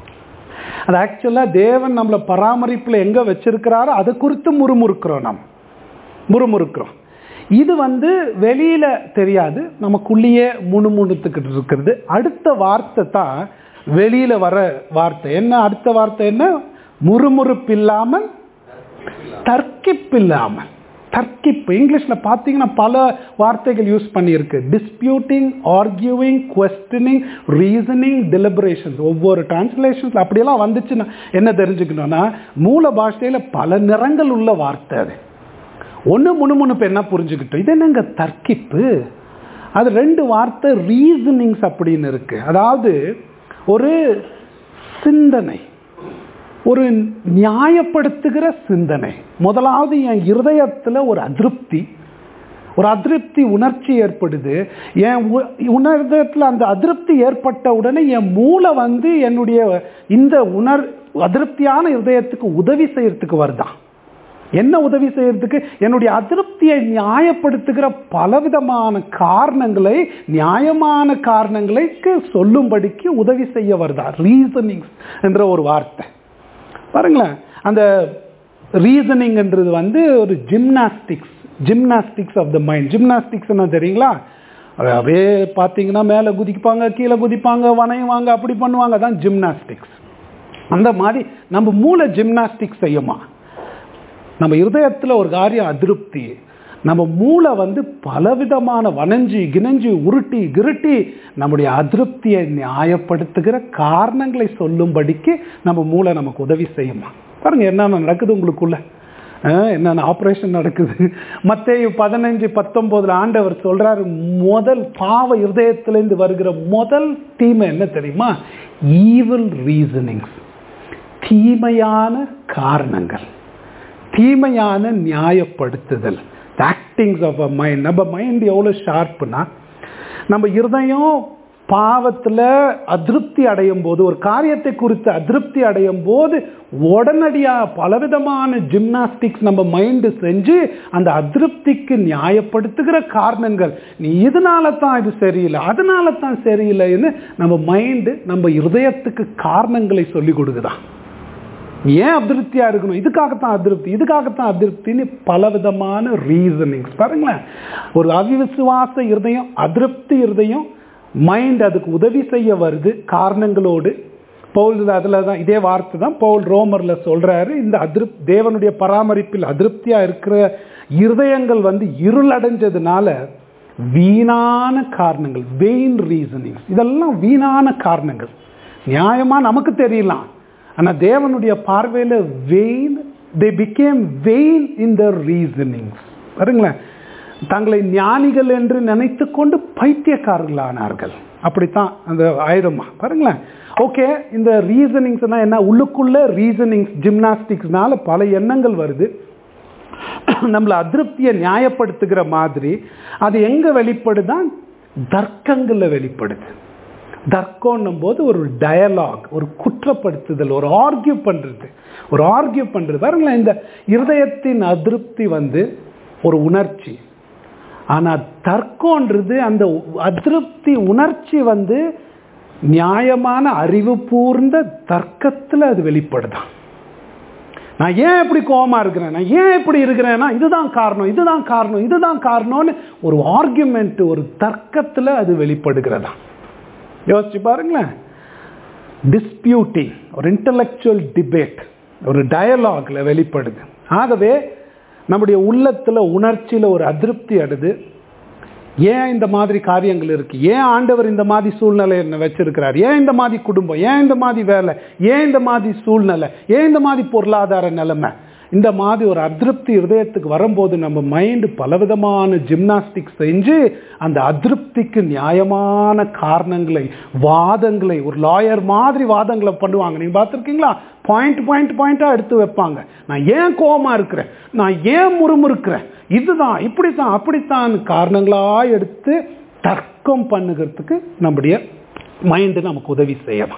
அது ஆக்சுவலாக தேவன் நம்மளை பராமரிப்பில் எங்கே வச்சிருக்கிறாரோ அதை குறித்து முறுமுறுக்கிறோம் நாம் முறுமுறுக்கிறோம் இது வந்து வெளியில தெரியாது நமக்குள்ளேயே முணுமுணுத்துக்கிட்டு இருக்கிறது அடுத்த வார்த்தை தான் வெளியில வர வார்த்தை என்ன அடுத்த வார்த்தை என்ன முறுமுறுப்பு இல்லாமல் தர்க்கிப்பு இல்லாமல் தர்க்கிப்பு இங்கிலீஷ்ல பார்த்தீங்கன்னா பல வார்த்தைகள் யூஸ் பண்ணியிருக்கு disputing arguing questioning reasoning deliberations ஒவ்வொரு டிரான்ஸ்லேஷன்ஸ் அப்படியெல்லாம் வந்துச்சுன்னா என்ன தெரிஞ்சுக்கணும்னா மூல பாஷையில பல நிறங்கள் உள்ள வார்த்தை அது ஒன்று முணுமுணுப்பு என்ன புரிஞ்சுக்கிட்டோம் இது என்னங்க தர்க்கிப்பு அது ரெண்டு வார்த்தை ரீசனிங்ஸ் அப்படின்னு இருக்கு அதாவது ஒரு சிந்தனை ஒரு நியாயப்படுத்துகிற சிந்தனை முதலாவது என் இருதயத்தில் ஒரு அதிருப்தி ஒரு அதிருப்தி உணர்ச்சி ஏற்படுது என் உ- உணர்தத்தில் அந்த அதிருப்தி ஏற்பட்ட உடனே என் மூளை வந்து என்னுடைய இந்த உணர் அதிருப்தியான இருதயத்துக்கு உதவி செய்யறதுக்கு வருதான் என்ன உதவி செய்யறதுக்கு என்னுடைய அதிருப்தியை நியாயப்படுத்துகிற பலவிதமான காரணங்களை நியாயமான காரணங்களுக்கு சொல்லும்படிக்கு உதவி செய்ய வருதா ரீசனிங்ஸ் என்ற ஒரு வார்த்தை பாருங்களேன் அந்த ரீசனிங்ன்றது வந்து ஒரு gymnastics gymnastics of the mind gymnastics என்ன தெரியுங்களா அது அப்படியே பார்த்தீங்கன்னா மேலே குதிப்பாங்க கீழே குதிப்பாங்க வணையுவாங்க அப்படி பண்ணுவாங்க தான் ஜிம்னாஸ்டிக்ஸ் அந்த மாதிரி நம்ம மூளை ஜிம்னாஸ்டிக்ஸ் செய்யுமா நம்ம இருதயத்தில் ஒரு காரியம் அதிருப்தி நம்ம மூளை வந்து பலவிதமான வனஞ்சி கிணஞ்சி உருட்டி கிருட்டி நம்முடைய அதிருப்தியை நியாயப்படுத்துகிற காரணங்களை சொல்லும்படிக்கு நம்ம மூளை நமக்கு உதவி செய்யுமா பாருங்க என்னென்ன நடக்குது உங்களுக்குள்ள அஹ், என்னென்ன ஆப்ரேஷன் நடக்குது மத்தேயு பதினஞ்சு பத்தொன்பதுல ஆண்டவர் சொல்றாரு முதல் பாவ இருதயத்திலிருந்து வருகிற முதல் தீமை என்ன தெரியுமா ஈவில் ரீசனிங்ஸ் தீமையான காரணங்கள் தீமையான நியாயப்படுத்துதல் ஆக்டிங்ஸ் ஆஃப் அ மைண்ட் நம்ம மைண்ட் எவ்வளோ ஷார்ப்னா நம்ம இருதயம் பாவத்தில் அதிருப்தி அடையும் போது ஒரு காரியத்தை குறித்து அதிருப்தி அடையும் போது உடனடியாக பலவிதமான ஜிம்னாஸ்டிக்ஸ் நம்ம மைண்டு செஞ்சு அந்த அதிருப்திக்கு நியாயப்படுத்துகிற காரணங்கள் நீ இதனால தான் இது சரியில்லை அதனால தான் சரியில்லைன்னு நம்ம மைண்டு நம்ம இருதயத்துக்கு காரணங்களை சொல்லி கொடுக்குதான் ஏன் அதிருப்தியா இருக்கணும் இதுக்காகத்தான் அதிருப்தி இதுக்காகத்தான் அதிருப்தின்னு பலவிதமான ரீசனிங்ஸ் பாருங்களேன் ஒரு அவிவிசுவாச இருதயம் அதிருப்தி இருதயம் மைண்ட் அதுக்கு உதவி செய்ய வருது காரணங்களோடு பவுல் அதில் தான் இதே வார்த்தை தான் பவுல் ரோமரில் சொல்றாரு இந்த அதிருப் தேவனுடைய பராமரிப்பில் அதிருப்தியா இருக்கிற இருதயங்கள் வந்து இருளடைஞ்சதுனால வீணான காரணங்கள் வெயின் ரீசனிங்ஸ் இதெல்லாம் வீணான காரணங்கள் நியாயமா நமக்கு தெரியலாம் ஆனா தேவனுடைய பார்வையில vain they became vain in the reasonings பாருங்களேன் தங்களை ஞானிகள் என்று நினைத்து கொண்டு பைத்தியக்காரர்களானார்கள் அப்படித்தான் அந்த ஆயுதமா பாருங்களேன் ஓகே இந்த ரீசனிங்ஸ்னா என்ன உள்ளுக்குள்ள ரீசனிங்ஸ் ஜிம்னாஸ்டிக்ஸ்னால பல எண்ணங்கள் வருது நம்மளை அதிருப்தியை நியாயப்படுத்துகிற மாதிரி அது எங்க வெளிப்படுதான் தர்க்கங்களில் வெளிப்படுது தர்க்கம்னும் போது ஒரு டயலாக் ஒரு குற்றப்படுத்துதல் ஒரு ஆர்கியூ பண்றது ஒரு ஆர்கியூ பண்றது பாருங்களேன் இந்த இருதயத்தின் அதிருப்தி வந்து ஒரு உணர்ச்சி ஆனா தர்க்கம்ன்றது அந்த அதிருப்தி உணர்ச்சி வந்து நியாயமான அறிவுபூர்ந்த தர்க்கத்துல அது வெளிப்படுதான் நான் ஏன் இப்படி கோபமா இருக்கிறேன் நான் ஏன் இப்படி இருக்கிறேன்னா இதுதான் காரணம் இதுதான் காரணம் இதுதான் காரணம்னு ஒரு ஆர்குமெண்ட் ஒரு தர்க்கத்துல அது வெளிப்படுகிறதா யோசிச்சு பாருங்களேன் டிஸ்பியூட்டிங் ஒரு இன்டலெக்சுவல் டிபேட் ஒரு டயலாக்ல வெளிப்படுது ஆகவே நம்முடைய உள்ளத்துல உணர்ச்சியில ஒரு அதிருப்தி அடுது ஏன் இந்த மாதிரி காரியங்கள் இருக்கு ஏன் ஆண்டவர் இந்த மாதிரி சூழ்நிலை என்ன வச்சிருக்கிறார் ஏன் இந்த மாதிரி குடும்பம் ஏன் இந்த மாதிரி வேலை ஏன் இந்த மாதிரி சூழ்நிலை ஏன் இந்த மாதிரி பொருளாதார நிலைமை இந்த மாதிரி ஒரு அதிருப்தி இருதயத்துக்கு வரும்போது நம்ம மைண்டு பலவிதமான ஜிம்னாஸ்டிக் செஞ்சு அந்த அதிருப்திக்கு நியாயமான காரணங்களை வாதங்களை ஒரு லாயர் மாதிரி வாதங்களை பண்ணுவாங்க நீங்க பார்த்துருக்கீங்களா பாயிண்ட் பாயிண்ட் பாயிண்டா எடுத்து வைப்பாங்க நான் ஏன் கோபமா இருக்கிறேன் நான் ஏன் முறுமுறுக்கிறேன் இதுதான் இப்படித்தான் அப்படித்தான் காரணங்களா எடுத்து தர்க்கம் பண்ணுகிறதுக்கு நம்முடைய மைண்டு நமக்கு உதவி செய்யலாம்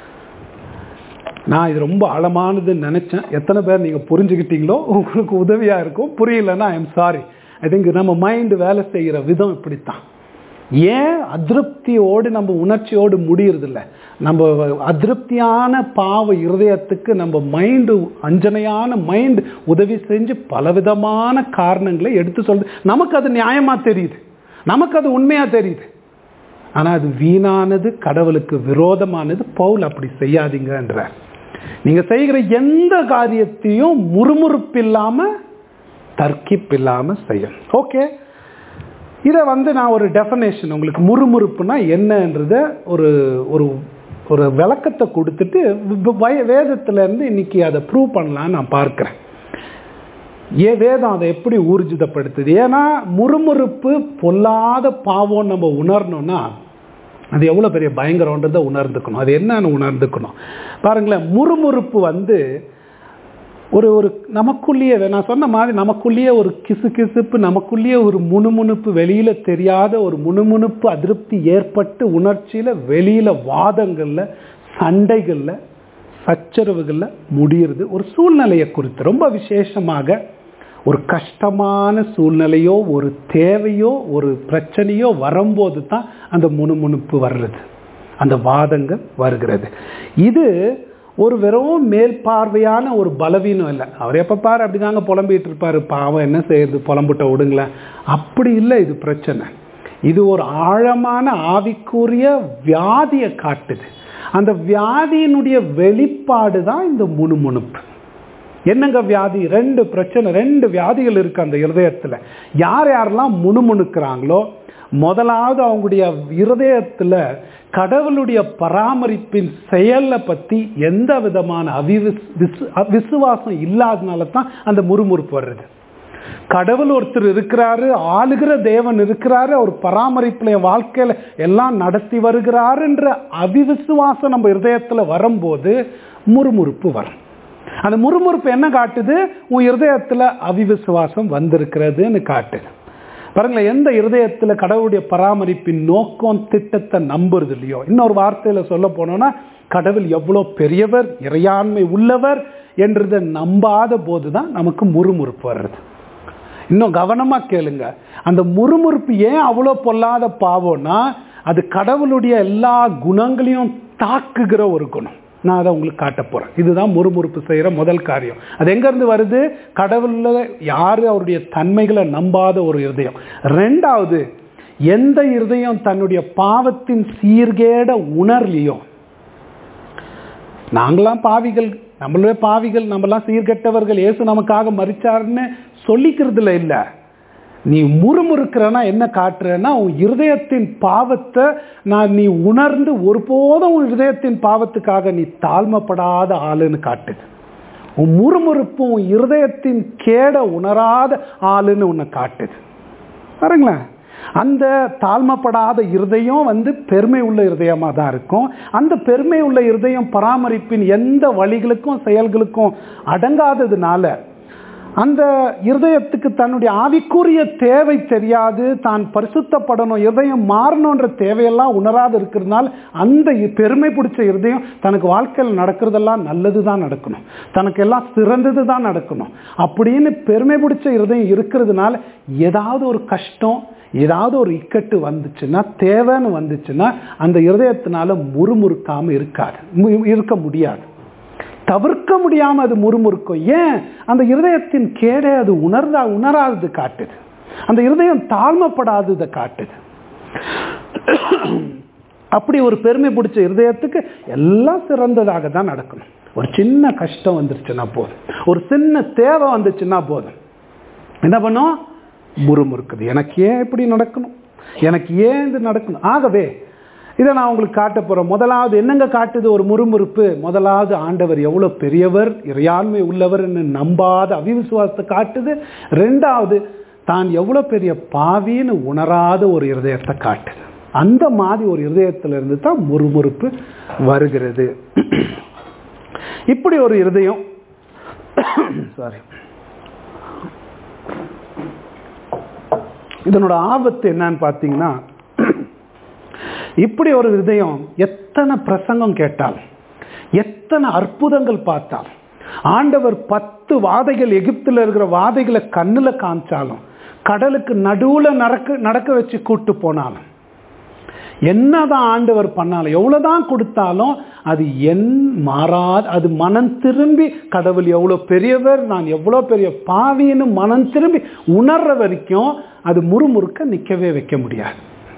நான் இது ரொம்ப ஆழமானதுன்னு நினைச்சேன் எத்தனை பேர் நீங்க புரிஞ்சுக்கிட்டீங்களோ உங்களுக்கு உதவியா இருக்கும் புரியலன்னா I am sorry I think நம்ம மைண்டு வேலை செய்கிற விதம் இப்படித்தான் ஏன் அதிருப்தியோடு நம்ம உணர்ச்சியோடு முடியறதில்ல நம்ம அதிருப்தியான பாவ இருதயத்துக்கு நம்ம மைண்டு அஞ்சனையான மைண்ட் உதவி செஞ்சு பலவிதமான காரணங்களை எடுத்து சொல்றது நமக்கு அது நியாயமா தெரியுது நமக்கு அது உண்மையா தெரியுது ஆனா அது வீணானது கடவுளுக்கு விரோதமானது பவுல் அப்படி செய்யாதீங்கன்றார் நீங்க செய்கிற எந்த காரியத்தையும் முறுமுறுப்பு இல்லாம தர்க்கிப்பு இல்லாம செய்யும் ஓகே இதை வந்து நான் ஒரு டெஃபனேஷன் உங்களுக்கு முறுமுறுப்புனா என்னன்றத ஒரு ஒரு ஒரு விளக்கத்தை கொடுத்துட்டு வேதத்துல இருந்து இன்னைக்கு அதை ப்ரூவ் பண்ணலான்னு நான் பார்க்கிறேன் ஏ வேதம் அதை எப்படி ஊர்ஜிதப்படுத்துது ஏன்னா முறுமுறுப்பு பொல்லாத பாவம் நம்ம உணரணும்னா அது எவ்வளோ பெரிய பயங்கரன்றதை உணர்ந்துக்கணும் அது என்னன்னு உணர்ந்துக்கணும் பாருங்களேன் முறுமுறுப்பு வந்து ஒரு ஒரு நமக்குள்ளேயே நான் சொன்ன மாதிரி நமக்குள்ளேயே ஒரு கிசு கிசுப்பு நமக்குள்ளேயே ஒரு முணுமுணுப்பு வெளியில தெரியாத ஒரு முணுமுணுப்பு அதிருப்தி ஏற்பட்டு உணர்ச்சியில வெளியில வாதங்கள்ல சண்டைகள்ல சச்சரவுகள்ல முடியுறது ஒரு சூழ்நிலையை குறித்து ரொம்ப விசேஷமாக ஒரு கஷ்டமான சூழ்நிலையோ ஒரு தேவையோ ஒரு பிரச்சனையோ வரும்போது தான் அந்த முணுமுணுப்பு வர்றது அந்த வாதங்கள் வருகிறது இது ஒரு வெறும் மேல் பார்வையான ஒரு பலவீனம் இல்லை அவர் எப்போ பாரு அப்படிதாங்க புலம்பிட்டு இருப்பாரு பாவம் என்ன செய்யறது புலம்புட்ட விடுங்களேன் அப்படி இல்லை இது பிரச்சனை இது ஒரு ஆழமான ஆவிக்குரிய வியாதியை காட்டுது அந்த வியாதியினுடைய வெளிப்பாடு தான் இந்த முணுமுணுப்பு என்னங்க வியாதி ரெண்டு பிரச்சனை ரெண்டு வியாதிகள் இருக்கு அந்த இருதயத்தில் யார் யாரெல்லாம் முணுமுணுக்கிறாங்களோ முதலாவது அவங்களுடைய இருதயத்தில் கடவுளுடைய பராமரிப்பின் செயலை பற்றி எந்த விதமான அவிவிஸ் விசுவாசம் இல்லாதனால தான் அந்த முறுமுறுப்பு வர்றது கடவுள் ஒருத்தர் இருக்கிறாரு ஆளுகிற தேவன் இருக்கிறாரு அவர் பராமரிப்புல என் வாழ்க்கையில எல்லாம் நடத்தி வருகிறாருன்ற அவிவிசுவாசம் நம்ம இருதயத்துல வரும்போது முறுமுறுப்பு வரும் அந்த முறுமுறுப்பு என்ன காட்டுது உன் இருதயத்துல அவிவிசுவாசம் வந்திருக்கிறதுன்னு காட்டுது பாருங்களேன் எந்த இருதயத்தில் கடவுளுடைய பராமரிப்பின் நோக்கம் திட்டத்தை நம்புறது இல்லையோ இன்னொரு வார்த்தையில சொல்ல போனோம்னா கடவுள் எவ்வளோ பெரியவர் இறையாண்மை உள்ளவர் என்றதை நம்பாத போதுதான் நமக்கு முறுமுறுப்பு வர்றது இன்னும் கவனமா கேளுங்க அந்த முறுமுறுப்பு ஏன் அவ்வளோ பொல்லாத பாவம்னா அது கடவுளுடைய எல்லா குணங்களையும் தாக்குகிற ஒரு குணம் நான் அதை உங்களுக்கு காட்ட போறேன் இதுதான் முறுமுறுப்பு செய்யற முதல் காரியம் அது எங்க இருந்து வருது கடவுள்ல யாரு அவருடைய தன்மைகளை நம்பாத ஒரு இருதயம் ரெண்டாவது எந்த இருதயம் தன்னுடைய பாவத்தின் சீர்கேட உணர்லையோ நாங்களாம் பாவிகள் நம்மளே பாவிகள் நம்மளாம் சீர்கெட்டவர்கள் இயேசு நமக்காக மறிச்சாருன்னு சொல்லிக்கிறதுல இல்லை நீ முறுமுறுக்கிறனா என்ன காட்டுறன்னா உன் இருதயத்தின் பாவத்தை நான் நீ உணர்ந்து ஒருபோதும் உன் இருதயத்தின் பாவத்துக்காக நீ தாழ்மைப்படாத ஆளுன்னு காட்டுது உன் முறுமுறுப்பு உன் இருதயத்தின் கேட உணராத ஆளுன்னு உன்னை காட்டுது பாருங்களேன் அந்த தாழ்மைப்படாத இருதயம் வந்து பெருமை உள்ள இருதயமாக தான் இருக்கும் அந்த பெருமை உள்ள இருதயம் பராமரிப்பின் எந்த வழிகளுக்கும் செயல்களுக்கும் அடங்காததுனால அந்த இருதயத்துக்கு தன்னுடைய ஆவிக்குரிய தேவை தெரியாது தான் பரிசுத்தப்படணும் இருதயம் மாறணுன்ற தேவையெல்லாம் உணராது இருக்கிறதுனால அந்த பெருமை பிடிச்ச இருதயம் தனக்கு வாழ்க்கையில் நடக்கிறதெல்லாம் நல்லது தான் நடக்கணும் தனக்கு எல்லாம் சிறந்தது தான் நடக்கணும் அப்படின்னு பெருமை பிடிச்ச இருதயம் இருக்கிறதுனால ஏதாவது ஒரு கஷ்டம் ஏதாவது ஒரு இக்கட்டு வந்துச்சுன்னா தேவைன்னு வந்துச்சுன்னா அந்த இருதயத்தினால முறுமுறுக்காம இருக்காது மு- இருக்க முடியாது தவிர்க்க முடியாம அது முறுமுறுக்கும் ஏன் அந்த இருதயத்தின் கேடை அது உணர்ந்தா உணராதது காட்டுது அந்த இருதயம் தாழ்மைப்படாததை காட்டுது அப்படி ஒரு பெருமை பிடிச்ச இருதயத்துக்கு எல்லாம் சிறந்ததாக தான் நடக்கணும் ஒரு சின்ன கஷ்டம் வந்துருச்சுன்னா போதும் ஒரு சின்ன தேவை வந்துச்சுன்னா போதும் என்ன பண்ணும் முறுமுறுக்குது எனக்கு ஏன் இப்படி நடக்கணும் எனக்கு ஏன் இது நடக்கணும் ஆகவே இதை நான் உங்களுக்கு காட்ட போறேன் முதலாவது என்னங்க காட்டுது ஒரு முறுமுறுப்பு முதலாவது ஆண்டவர் எவ்வளவு பெரியவர் இறையாண்மை உள்ளவர்னு நம்பாத அவிவிசுவாசத்தை காட்டுது ரெண்டாவது தான் எவ்வளவு பெரிய பாவின்னு உணராத ஒரு இருதயத்தை காட்டுது அந்த மாதிரி ஒரு இருதயத்திலிருந்து தான் முறுமுறுப்பு வருகிறது இப்படி ஒரு இருதயம் சாரி இதனோட ஆபத்து என்னன்னு பார்த்தீங்கன்னா இப்படி ஒரு இதயம் எத்தனை பிரசங்கம் கேட்டால் எத்தனை அற்புதங்கள் பார்த்தால் ஆண்டவர் பத்து வாதைகள் எகிப்தில் இருக்கிற வாதைகளை கண்ணில் காமிச்சாலும் கடலுக்கு நடுவில் நடக்க நடக்க வச்சு கூட்டு போனாலும் என்னதான் ஆண்டவர் பண்ணாலும் எவ்வளவுதான் கொடுத்தாலும் அது என் மாறாது அது மனம் திரும்பி கடவுள் எவ்வளவு பெரியவர் நான் எவ்வளவு பெரிய பாவின்னு மனம் திரும்பி உணர்ற வரைக்கும் அது முறுமுறுக்க நிக்கவே வைக்க முடியாது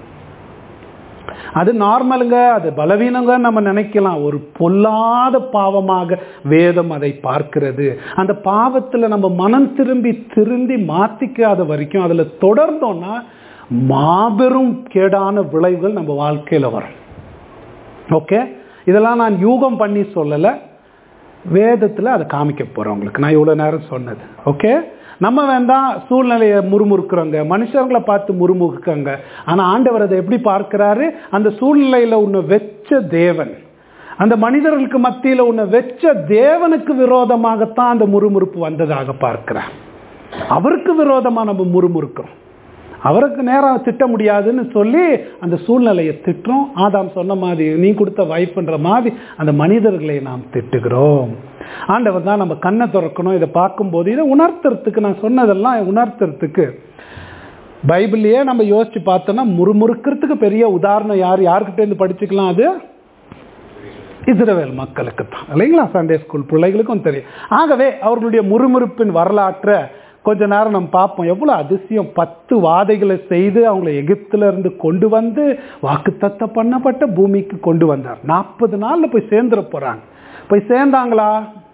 அது நார்மலுங்க அது பலவீனங்க நம்ம நினைக்கலாம் ஒரு பொல்லாத பாவமாக வேதம் அதை பார்க்கிறது அந்த பாவத்தில் நம்ம மனம் திரும்பி திரும்பி மாத்திக்காத வரைக்கும் அதில் தொடர்ந்தோம்னா மாபெரும் கேடான விளைவுகள் நம்ம வாழ்க்கையில் வரும் ஓகே இதெல்லாம் நான் யூகம் பண்ணி சொல்லலை வேதத்தில் அதை காமிக்க போகிறேன் உங்களுக்கு நான் இவ்வளோ நேரம் சொன்னது ஓகே நம்ம வேண்டாம் சூழ்நிலையை முறுமுறுக்குறோங்க மனுஷர்களை பார்த்து முறுமுறுக்கங்க ஆனால் ஆண்டவர் அதை எப்படி பார்க்கிறாரு அந்த சூழ்நிலையில் உன்னை வெச்ச தேவன் அந்த மனிதர்களுக்கு மத்தியில் உன்னை வெச்ச தேவனுக்கு விரோதமாகத்தான் அந்த முறுமுறுப்பு வந்ததாக பார்க்கிறார் அவருக்கு விரோதமாக நம்ம முறுமுறுக்கிறோம் அவருக்கு நேரம் திட்ட முடியாதுன்னு சொல்லி அந்த சூழ்நிலையை திட்டுறோம் ஆதாம் சொன்ன மாதிரி நீ கொடுத்த வைஃப்ன்ற மாதிரி அந்த மனிதர்களை நாம் திட்டுகிறோம் ஆண்டவர் தான் நம்ம கண்ணை திறக்கணும் இதை பார்க்கும்போது இதை உணர்த்துறதுக்கு நான் சொன்னதெல்லாம் உணர்த்துறதுக்கு பைபிளையே நம்ம யோசிச்சு பார்த்தோம்னா முறுமுறுக்கிறதுக்கு பெரிய உதாரணம் யார் யாருக்கிட்டேருந்து படிச்சுக்கலாம் அது இஸ்ரவேல் மக்களுக்கு தான் இல்லைங்களா சண்டே ஸ்கூல் பிள்ளைகளுக்கும் தெரியும் ஆகவே அவர்களுடைய முறுமுறுப்பின் வரலாற்றை கொஞ்ச நேரம் நம்ம பார்ப்போம் எவ்வளோ அதிசயம் பத்து வாதைகளை செய்து அவங்கள எகிப்துல இருந்து கொண்டு வந்து வாக்குத்தத்த பண்ணப்பட்ட பூமிக்கு கொண்டு வந்தார் நாற்பது நாள்ல போய் சேர்ந்துட போறாங்க போய் சேர்ந்தாங்களா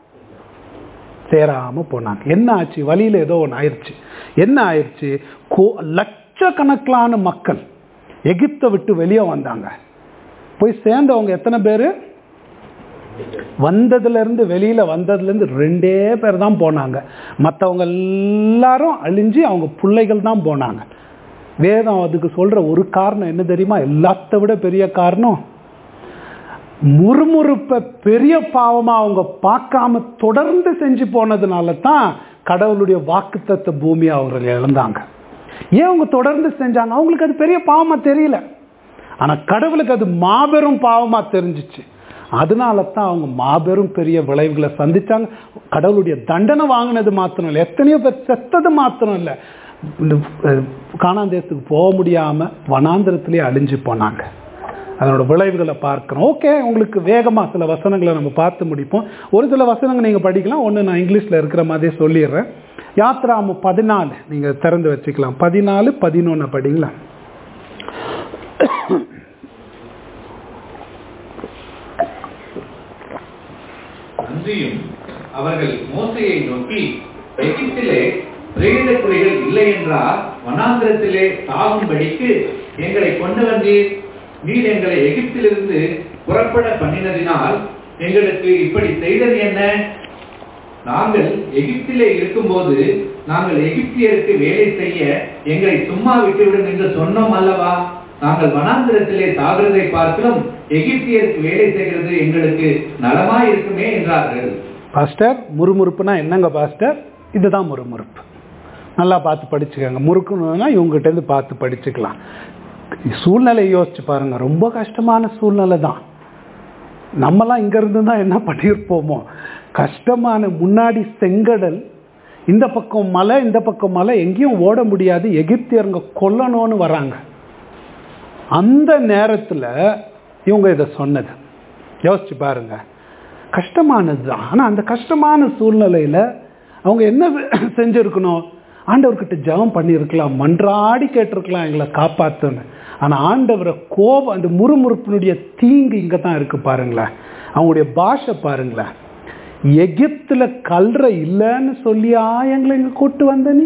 சேராம போனாங்க என்ன ஆச்சு வழியில ஏதோ ஒன்று ஆயிடுச்சு என்ன ஆயிடுச்சு கோ- லட்சக்கணக்கிலான மக்கள் எகிப்தை விட்டு வெளியே வந்தாங்க போய் சேர்ந்தவங்க எத்தனை பேர் வந்ததுல இருந்து வெளியில வந்ததுல இருந்து ரெண்டே பேர் தான் போனாங்க மற்றவங்க எல்லாரும் அழிஞ்சு அவங்க பிள்ளைகள் தான் போனாங்க வேதம் அதுக்கு சொல்ற ஒரு காரணம் என்ன தெரியுமா எல்லாத்த விட பெரிய காரணம் முறுமுறுப்பை பெரிய பாவமா அவங்க பார்க்காம தொடர்ந்து செஞ்சு போனதுனால தான் கடவுளுடைய வாக்குத்தத்த பூமியை அவர்கள் இழந்தாங்க ஏன் அவங்க தொடர்ந்து செஞ்சாங்க அவங்களுக்கு அது பெரிய பாவமா தெரியல ஆனா கடவுளுக்கு அது மாபெரும் பாவமா தெரிஞ்சிச்சு அதனால தான் அவங்க மாபெரும் பெரிய விளைவுகளை சந்திச்சாங்க கடவுளுடைய தண்டனை வாங்கினது மாத்திரம் இல்லை எத்தனையோ பேர் செத்தது மாத்திரம் இல்லை இந்த அஹ், கானான் தேசத்துக்கு போக முடியாம வனாந்திரத்திலேயே அழிஞ்சு போனாங்க அதனோட விளைவுகளை பார்க்குறோம் ஓகே உங்களுக்கு வேகமாக சில வசனங்களை நம்ம பார்த்து முடிப்போம் ஒரு சில வசனங்கள் நீங்கள் படிக்கலாம் ஒன்று நான் இங்கிலீஷில் இருக்கிற மாதிரியே சொல்லிடுறேன் யாத்ராமு பதினாலு நீங்கள் திறந்து வச்சுக்கலாம் பதினாலு பதினொன்று படிங்களா அன்றியும் அவர்கள் மோசையை நோக்கி எகிப்திலே பிரேத குறைகள் இல்லை என்றால் வனாந்திரத்திலே சாகும்படிக்கு எங்களை கொண்டு வந்தீர் நீர் எங்களை எகிப்திலிருந்து புறப்பட பண்ணினதினால் எங்களுக்கு இப்படி செய்தது என்ன நாங்கள் எகிப்திலே இருக்கும்போது நாங்கள் எகிப்தியருக்கு வேலை செய்ய எங்களை சும்மா விட்டுவிடும் என்று சொன்னோம் அல்லவா நாங்கள் வனாந்திரத்திலே சாகிறதை பார்க்கலும் எகிப்தியருக்கு வேலை செய்கிறது எங்களுக்கு நலமாய் இருக்குமே என்றார்கள் பாஸ்டர் முறுமுறுப்புனா என்னங்க பாஸ்டர் இதுதான் முறுமுறுப்பு நல்லா பார்த்து படிச்சுக்கோங்க முறுக்கணும்னா இவங்ககிட்டேருந்து பார்த்து படிச்சுக்கலாம் சூழ்நிலையை யோசிச்சு பாருங்க ரொம்ப கஷ்டமான சூழ்நிலை தான் நம்மலாம் இங்கேருந்து தான் என்ன பண்ணியிருப்போமோ கஷ்டமான முன்னாடி செங்கடல் இந்த பக்கம் மலை இந்த பக்கம் மலை எங்கேயும் ஓட முடியாது எகிப்தியருங்க கொல்லணும்னு வராங்க அந்த நேரத்தில் இவங்க இதை சொன்னது யோசிச்சு பாருங்க கஷ்டமானது தான் ஆனால் அந்த கஷ்டமான சூழ்நிலையில் அவங்க என்ன செஞ்சுருக்கணும் ஆண்டவர்கிட்ட ஜெபம் பண்ணியிருக்கலாம் மன்றாடி கேட்டிருக்கலாம் எங்களை காப்பாற்றுன்னு ஆனால் ஆண்டவரை கோபம் அந்த முறுமுறுப்பினுடைய தீங்கு இங்கே தான் இருக்கு பாருங்களேன் அவங்களுடைய பாஷை பாருங்களேன் எகிப்தில் கல்ற இல்லைன்னு சொல்லியா எங்களை இங்கே கூட்டு வந்த நீ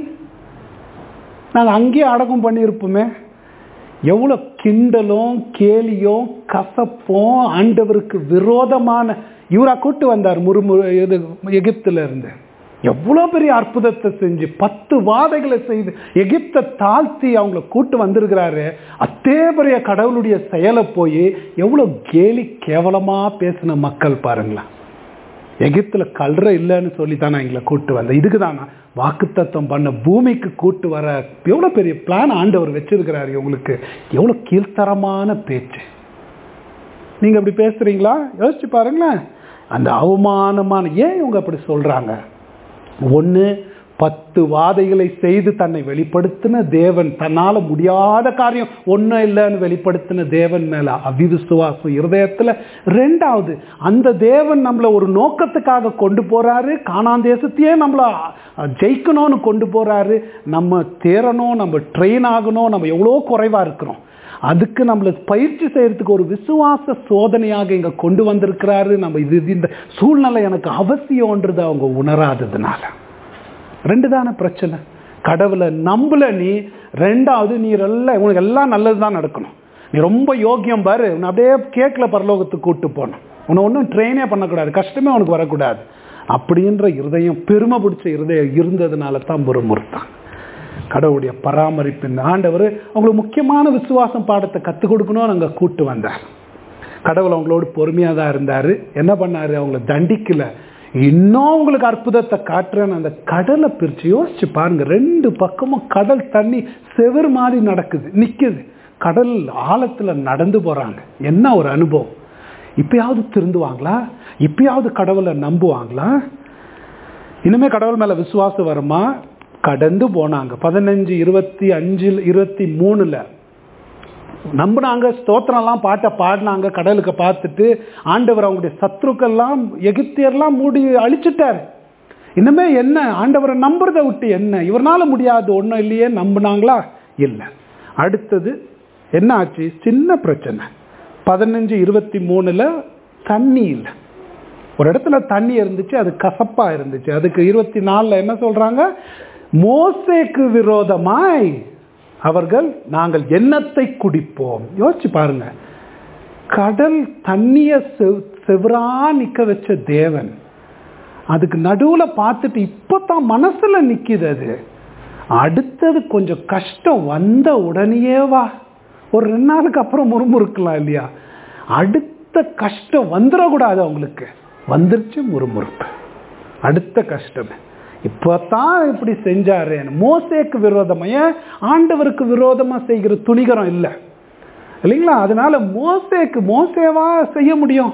நாங்கள் அங்கேயே அடக்கம் பண்ணியிருப்போமே எவ்வளோ கிண்டலும் கேலியும் கசப்பும் ஆண்டவருக்கு விரோதமான இவரா கூட்டு வந்தார் முறுமுறு இது எகிப்துல இருந்து எவ்வளோ பெரிய அற்புதத்தை செஞ்சு பத்து வாதைகளை செய்து எகிப்தை தாழ்த்தி அவங்கள கூட்டு வந்திருக்கிறாரு அத்தே பெரிய கடவுளுடைய செயலை போய் எவ்வளோ கேலி கேவலமா பேசின மக்கள் பாருங்களேன் எகிப்துல கல்ற இல்லைன்னு சொல்லி தான் நான் எங்களை கூட்டு வந்தேன் இதுக்கு தான் நான் வாக்குத்தத்தம் பண்ண பூமிக்கு கூட்டு வர எவ்வளோ பெரிய பிளான் ஆண்டவர் வச்சிருக்கிறாரு உங்களுக்கு எவ்வளோ கீழ்த்தரமான பேச்சு நீங்க அப்படி பேசுறீங்களா யோசிச்சு பாருங்களேன் அந்த அவமானமான ஏன் இவங்க அப்படி சொல்றாங்க ஒன்று பத்து வாதைகளை செய்து தன்னை வெளிப்படுத்தின தேவன் தன்னால் முடியாத காரியம் ஒன்றும் இல்லைன்னு வெளிப்படுத்தின தேவன் மேலே அவிவிசுவாசம் இருதயத்தில் ரெண்டாவது அந்த தேவன் நம்மளை ஒரு நோக்கத்துக்காக கொண்டு போகிறாரு காணான் தேசத்தையே நம்மளை ஜெயிக்கணும்னு கொண்டு போகிறாரு நம்ம தேரணும் நம்ம ட்ரெயின் ஆகணும் நம்ம எவ்வளோ குறைவாக இருக்கிறோம் அதுக்கு நம்மளை பயிற்சி செய்யறதுக்கு ஒரு விசுவாச சோதனையாக இங்கே கொண்டு வந்திருக்கிறாரு நம்ம இது இந்த சூழ்நிலை எனக்கு அவசியம்ன்றது அவங்க உணராததுனால ரெண்டு தானே பிரச்சனை கடவுளை நம்பல நீ ரெண்டாவது நீ எல்லாம் உனக்கு எல்லாம் நல்லது தான் நடக்கணும் நீ ரொம்ப யோக்கியம் பாரு உன்னை அப்படியே கேட்கல பரலோகத்துக்கு கூட்டு போகணும் உன்னை ஒன்றும் ட்ரெயினே பண்ணக்கூடாது கஷ்டமே உனக்கு வரக்கூடாது அப்படின்ற இருதயம் பெருமை பிடிச்ச இருதயம் இருந்ததுனால தான் முறுமுறுத்தான் கடவுளுடைய பராமரிப்பின் ஆண்டவர் அவங்களுக்கு முக்கியமான விசுவாசம் பாடத்தை கற்றுக் கொடுக்கணும்னு அங்கே கூட்டு வந்தார் கடவுள் அவங்களோடு பொறுமையாக தான் இருந்தார் என்ன பண்ணார் அவங்கள தண்டிக்கல இன்னும் உங்களுக்கு அற்புதத்தை காட்டுறேன்னு அந்த கடலை பிரித்து யோசிச்சு பாருங்க ரெண்டு பக்கமும் கடல் தண்ணி செவர் மாதிரி நடக்குது நிற்குது கடல் ஆழத்தில் நடந்து போகிறாங்க என்ன ஒரு அனுபவம் இப்பயாவது திருந்துவாங்களா இப்பயாவது கடவுளை நம்புவாங்களா இனிமே கடவுள் மேலே விசுவாசம் வருமா கடந்து போனாங்க பதினஞ்சு இருபத்தி அஞ்சில் இருபத்தி மூணுல நம்பினாங்க ஸ்தோத்திரம்லாம் பாட்டை பாடினாங்க கடலுக்கு பார்த்துட்டு ஆண்டவர் அவங்களுடைய சத்ருக்கெல்லாம் எகிப்தியர்லாம் மூடி அழிச்சிட்டாரு இனிமே என்ன ஆண்டவரை நம்புறதை விட்டு என்ன இவரால முடியாது ஒன்றும் இல்லையே நம்பினாங்களா இல்லை அடுத்தது என்ன ஆச்சு சின்ன பிரச்சனை பதினஞ்சு இருபத்தி மூணுல தண்ணி இல்லை ஒரு இடத்துல தண்ணி இருந்துச்சு அது கசப்பா இருந்துச்சு அதுக்கு இருபத்தி நாலுல என்ன சொல்றாங்க மோசேக்கு விரோதமாய் அவர்கள் நாங்கள் எண்ணத்தை குடிப்போம் யோசிச்சு பாருங்க கடல் தண்ணிய செவரா நிக்க வச்ச தேவன் அதுக்கு நடுவுல பார்த்துட்டு இப்பதான் மனசுல நிக்குது அது அடுத்தது கொஞ்சம் கஷ்டம் வந்த உடனேயே வா ஒரு ரெண்டு நாளுக்கு அப்புறம் முறுமுறுக்கலாம் இல்லையா அடுத்த கஷ்டம் வந்துடக்கூடாது அவங்களுக்கு வந்துருச்சு முறுமுறுப்பு அடுத்த கஷ்டம் இப்போதான் இப்படி செஞ்சாரு மோசேக்கு விரோதமா ஏன் ஆண்டவருக்கு விரோதமா செய்கிற துணிகரம் இல்லை இல்லைங்களா அதனால மோசேக்கு மோசேவா செய்ய முடியும்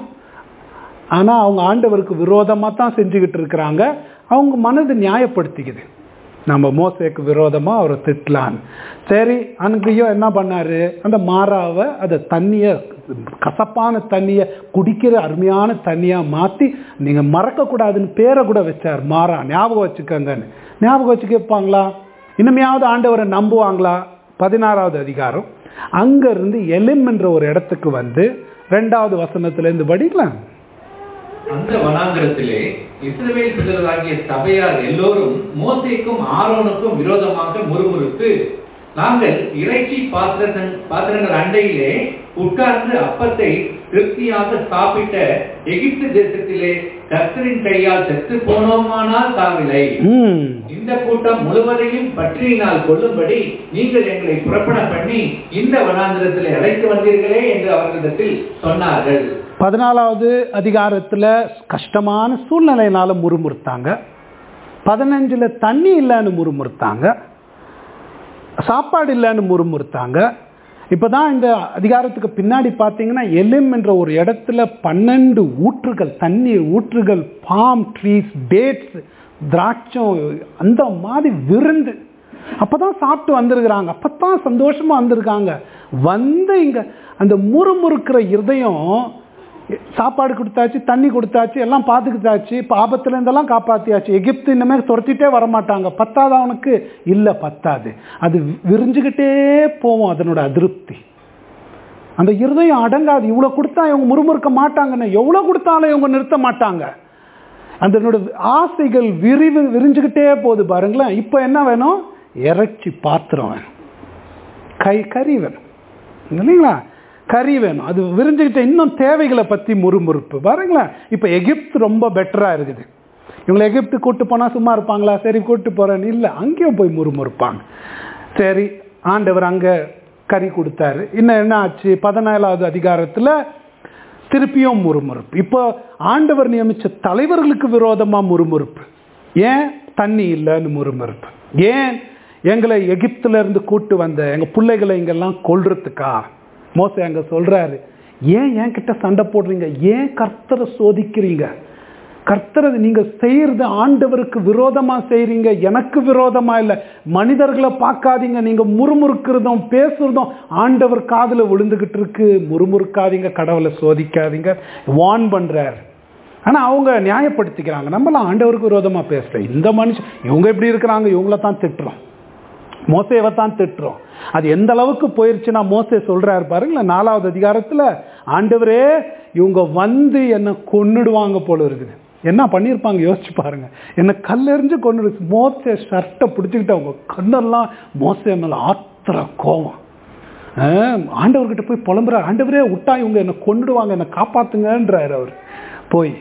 ஆனா அவங்க ஆண்டவருக்கு விரோதமா தான் செஞ்சுக்கிட்டு இருக்கிறாங்க அவங்க மனது நியாயப்படுத்திக்குது நம்ம மோசேக்கு விரோதமா அவரை திட்டலான்னு சரி அங்கேயும் என்ன பண்ணாரு அந்த மாறாவை அதை தண்ணிய கசப்பான தண்ணியை குடிக்கிற அருமையான தண்ணியா மாத்தி நீங்க மறக்க கூடாதுன்னு பேரை கூட வச்சார் மாறா ஞாபகம் வச்சுக்கோங்கன்னு ஞாபகம் வச்சு கேட்பாங்களா இனிமையாவது ஆண்டவரை நம்புவாங்களா பதினாறாவது அதிகாரம் அங்க இருந்து எலிம் என்ற ஒரு இடத்துக்கு வந்து ரெண்டாவது வசனத்துல இருந்து படிக்கலாம் அந்த வனாந்திரத்திலே இஸ்ரவேல் பிதர்களாகிய சபையார் எல்லோரும் மோசேக்கும் ஆரோனுக்கும் விரோதமாக முறுமுறுத்து நாங்கள் இறைச்சி பாத்திரத்தன் பாத்திரங்கள் அண்டையிலே உட்கார்ந்து அப்பத்தை திருப்தியாக சாப்பிட்ட எகிப்து தேசத்திலே கர்த்தரின் கையால் செத்து போனோமானால் தாவில்லை ம் இந்த கூட்டம் முழுவதையும் பற்றியினால் கொள்ளும்படி நீங்கள் எங்களை புறப்பட பண்ணி இந்த வனாந்திரத்திலே அழைத்து வந்தீர்களே என்று அவர்களிடத்தில் சொன்னார்கள் பதினாலாவது அதிகாரத்துல கஷ்டமான சூழ்நிலையினால முறுமுறுத்தாங்க பதினஞ்சுல தண்ணி இல்லைன்னு முறுமுறுத்தாங்க சாப்பாடு இல்லைன்னு முறுமுறுத்தாங்க இப்போதான் இந்த அதிகாரத்துக்கு பின்னாடி பார்த்தீங்கன்னா எலிம் என்ற ஒரு இடத்துல பன்னெண்டு ஊற்றுகள் தண்ணீர் ஊற்றுகள் பாம் ட்ரீஸ் டேட்ஸ் திராட்சம் அந்த மாதிரி விருந்து அப்பதான் சாப்பிட்டு வந்திருக்கிறாங்க அப்பதான் சந்தோஷமா வந்திருக்காங்க வந்து இங்க அந்த முறுமுறுக்கிற இருதயம் சாப்பாடு கொடுத்தாச்சு தண்ணி கொடுத்தாச்சு எல்லாம் பார்த்துக்கிட்டாச்சு இப்போ ஆபத்துல இருந்தெல்லாம் காப்பாத்தியாச்சு எகிப்து இனிமேல் துரத்திட்டே வரமாட்டாங்க பத்தாது அவனுக்கு இல்லை பத்தாது அது விரிஞ்சுக்கிட்டே போவோம் அதனோட அதிருப்தி அந்த இருதயம் அடங்காது இவ்வளோ கொடுத்தா இவங்க முறுமுறுக்க மாட்டாங்கன்னு எவ்வளோ கொடுத்தாலும் இவங்க நிறுத்த மாட்டாங்க அதனோட ஆசைகள் விரிவு விரிஞ்சுக்கிட்டே போகுது பாருங்களேன் இப்போ என்ன வேணும் இறைச்சி பாத்திரம் வேணும் கை கறி வேணும் இல்லைங்களா கறி வேணும் அது விரிஞ்சுக்கிட்ட இன்னும் தேவைகளை பற்றி முறுமுறுப்பு பாருங்களேன் இப்போ எகிப்து ரொம்ப பெட்டராக இருக்குது இவங்களை எகிப்து கூட்டு போனால் சும்மா இருப்பாங்களா சரி கூட்டு போகிறேன்னு இல்லை அங்கேயும் போய் முறுமுறுப்பாங்க சரி ஆண்டவர் அங்கே கறி கொடுத்தாரு இன்னும் என்ன ஆச்சு பதினேழாவது அதிகாரத்தில் திருப்பியும் முறுமுறுப்பு இப்போ ஆண்டவர் நியமித்த தலைவர்களுக்கு விரோதமாக முறுமுறுப்பு ஏன் தண்ணி இல்லைன்னு முறுமுறுப்பு ஏன் எங்களை எகிப்துல இருந்து கூட்டு வந்த எங்க பிள்ளைகளை இங்கெல்லாம் கொல்றதுக்கா மோச அங்க சொல்றாரு ஏன் என்கிட்ட சண்டை போடுறீங்க ஏன் கர்த்தரை சோதிக்கிறீங்க கர்த்தரை நீங்க செய்யறது ஆண்டவருக்கு விரோதமா செய்றீங்க எனக்கு விரோதமா இல்லை மனிதர்களை பார்க்காதீங்க நீங்க முறுமுறுக்கிறதும் பேசுறதும் ஆண்டவர் காதுல விழுந்துகிட்டு இருக்கு முறுமுறுக்காதீங்க கடவுளை சோதிக்காதீங்க வான் பண்றாரு ஆனா அவங்க நியாயப்படுத்திக்கிறாங்க நம்மளாம் ஆண்டவருக்கு விரோதமா பேசல இந்த மனுஷன் இவங்க எப்படி இருக்கிறாங்க இவங்கள தான் திட்டுறோம் மோசேவை தான் திட்டுறோம் அது எந்த அளவுக்கு போயிருச்சுன்னா மோசே சொல்றாரு பாருங்களேன் நாலாவது அதிகாரத்துல ஆண்டவரே இவங்க வந்து என்னை கொன்னுடுவாங்க போல இருக்குது என்ன பண்ணியிருப்பாங்க யோசிச்சு பாருங்க என்னை கல்லெறிஞ்சு கொண்டு மோசே ஷர்ட்டை பிடிச்சிக்கிட்டு அவங்க கண்ணெல்லாம் மோசே மேல ஆத்திர கோவம் ஆஹ், ஆண்டவர்கிட்ட போய் புலம்புறாரு ஆண்டவரே விட்டா இவங்க என்னை கொண்டுடுவாங்க என்னை காப்பாத்துங்கன்றாரு அவர் போய்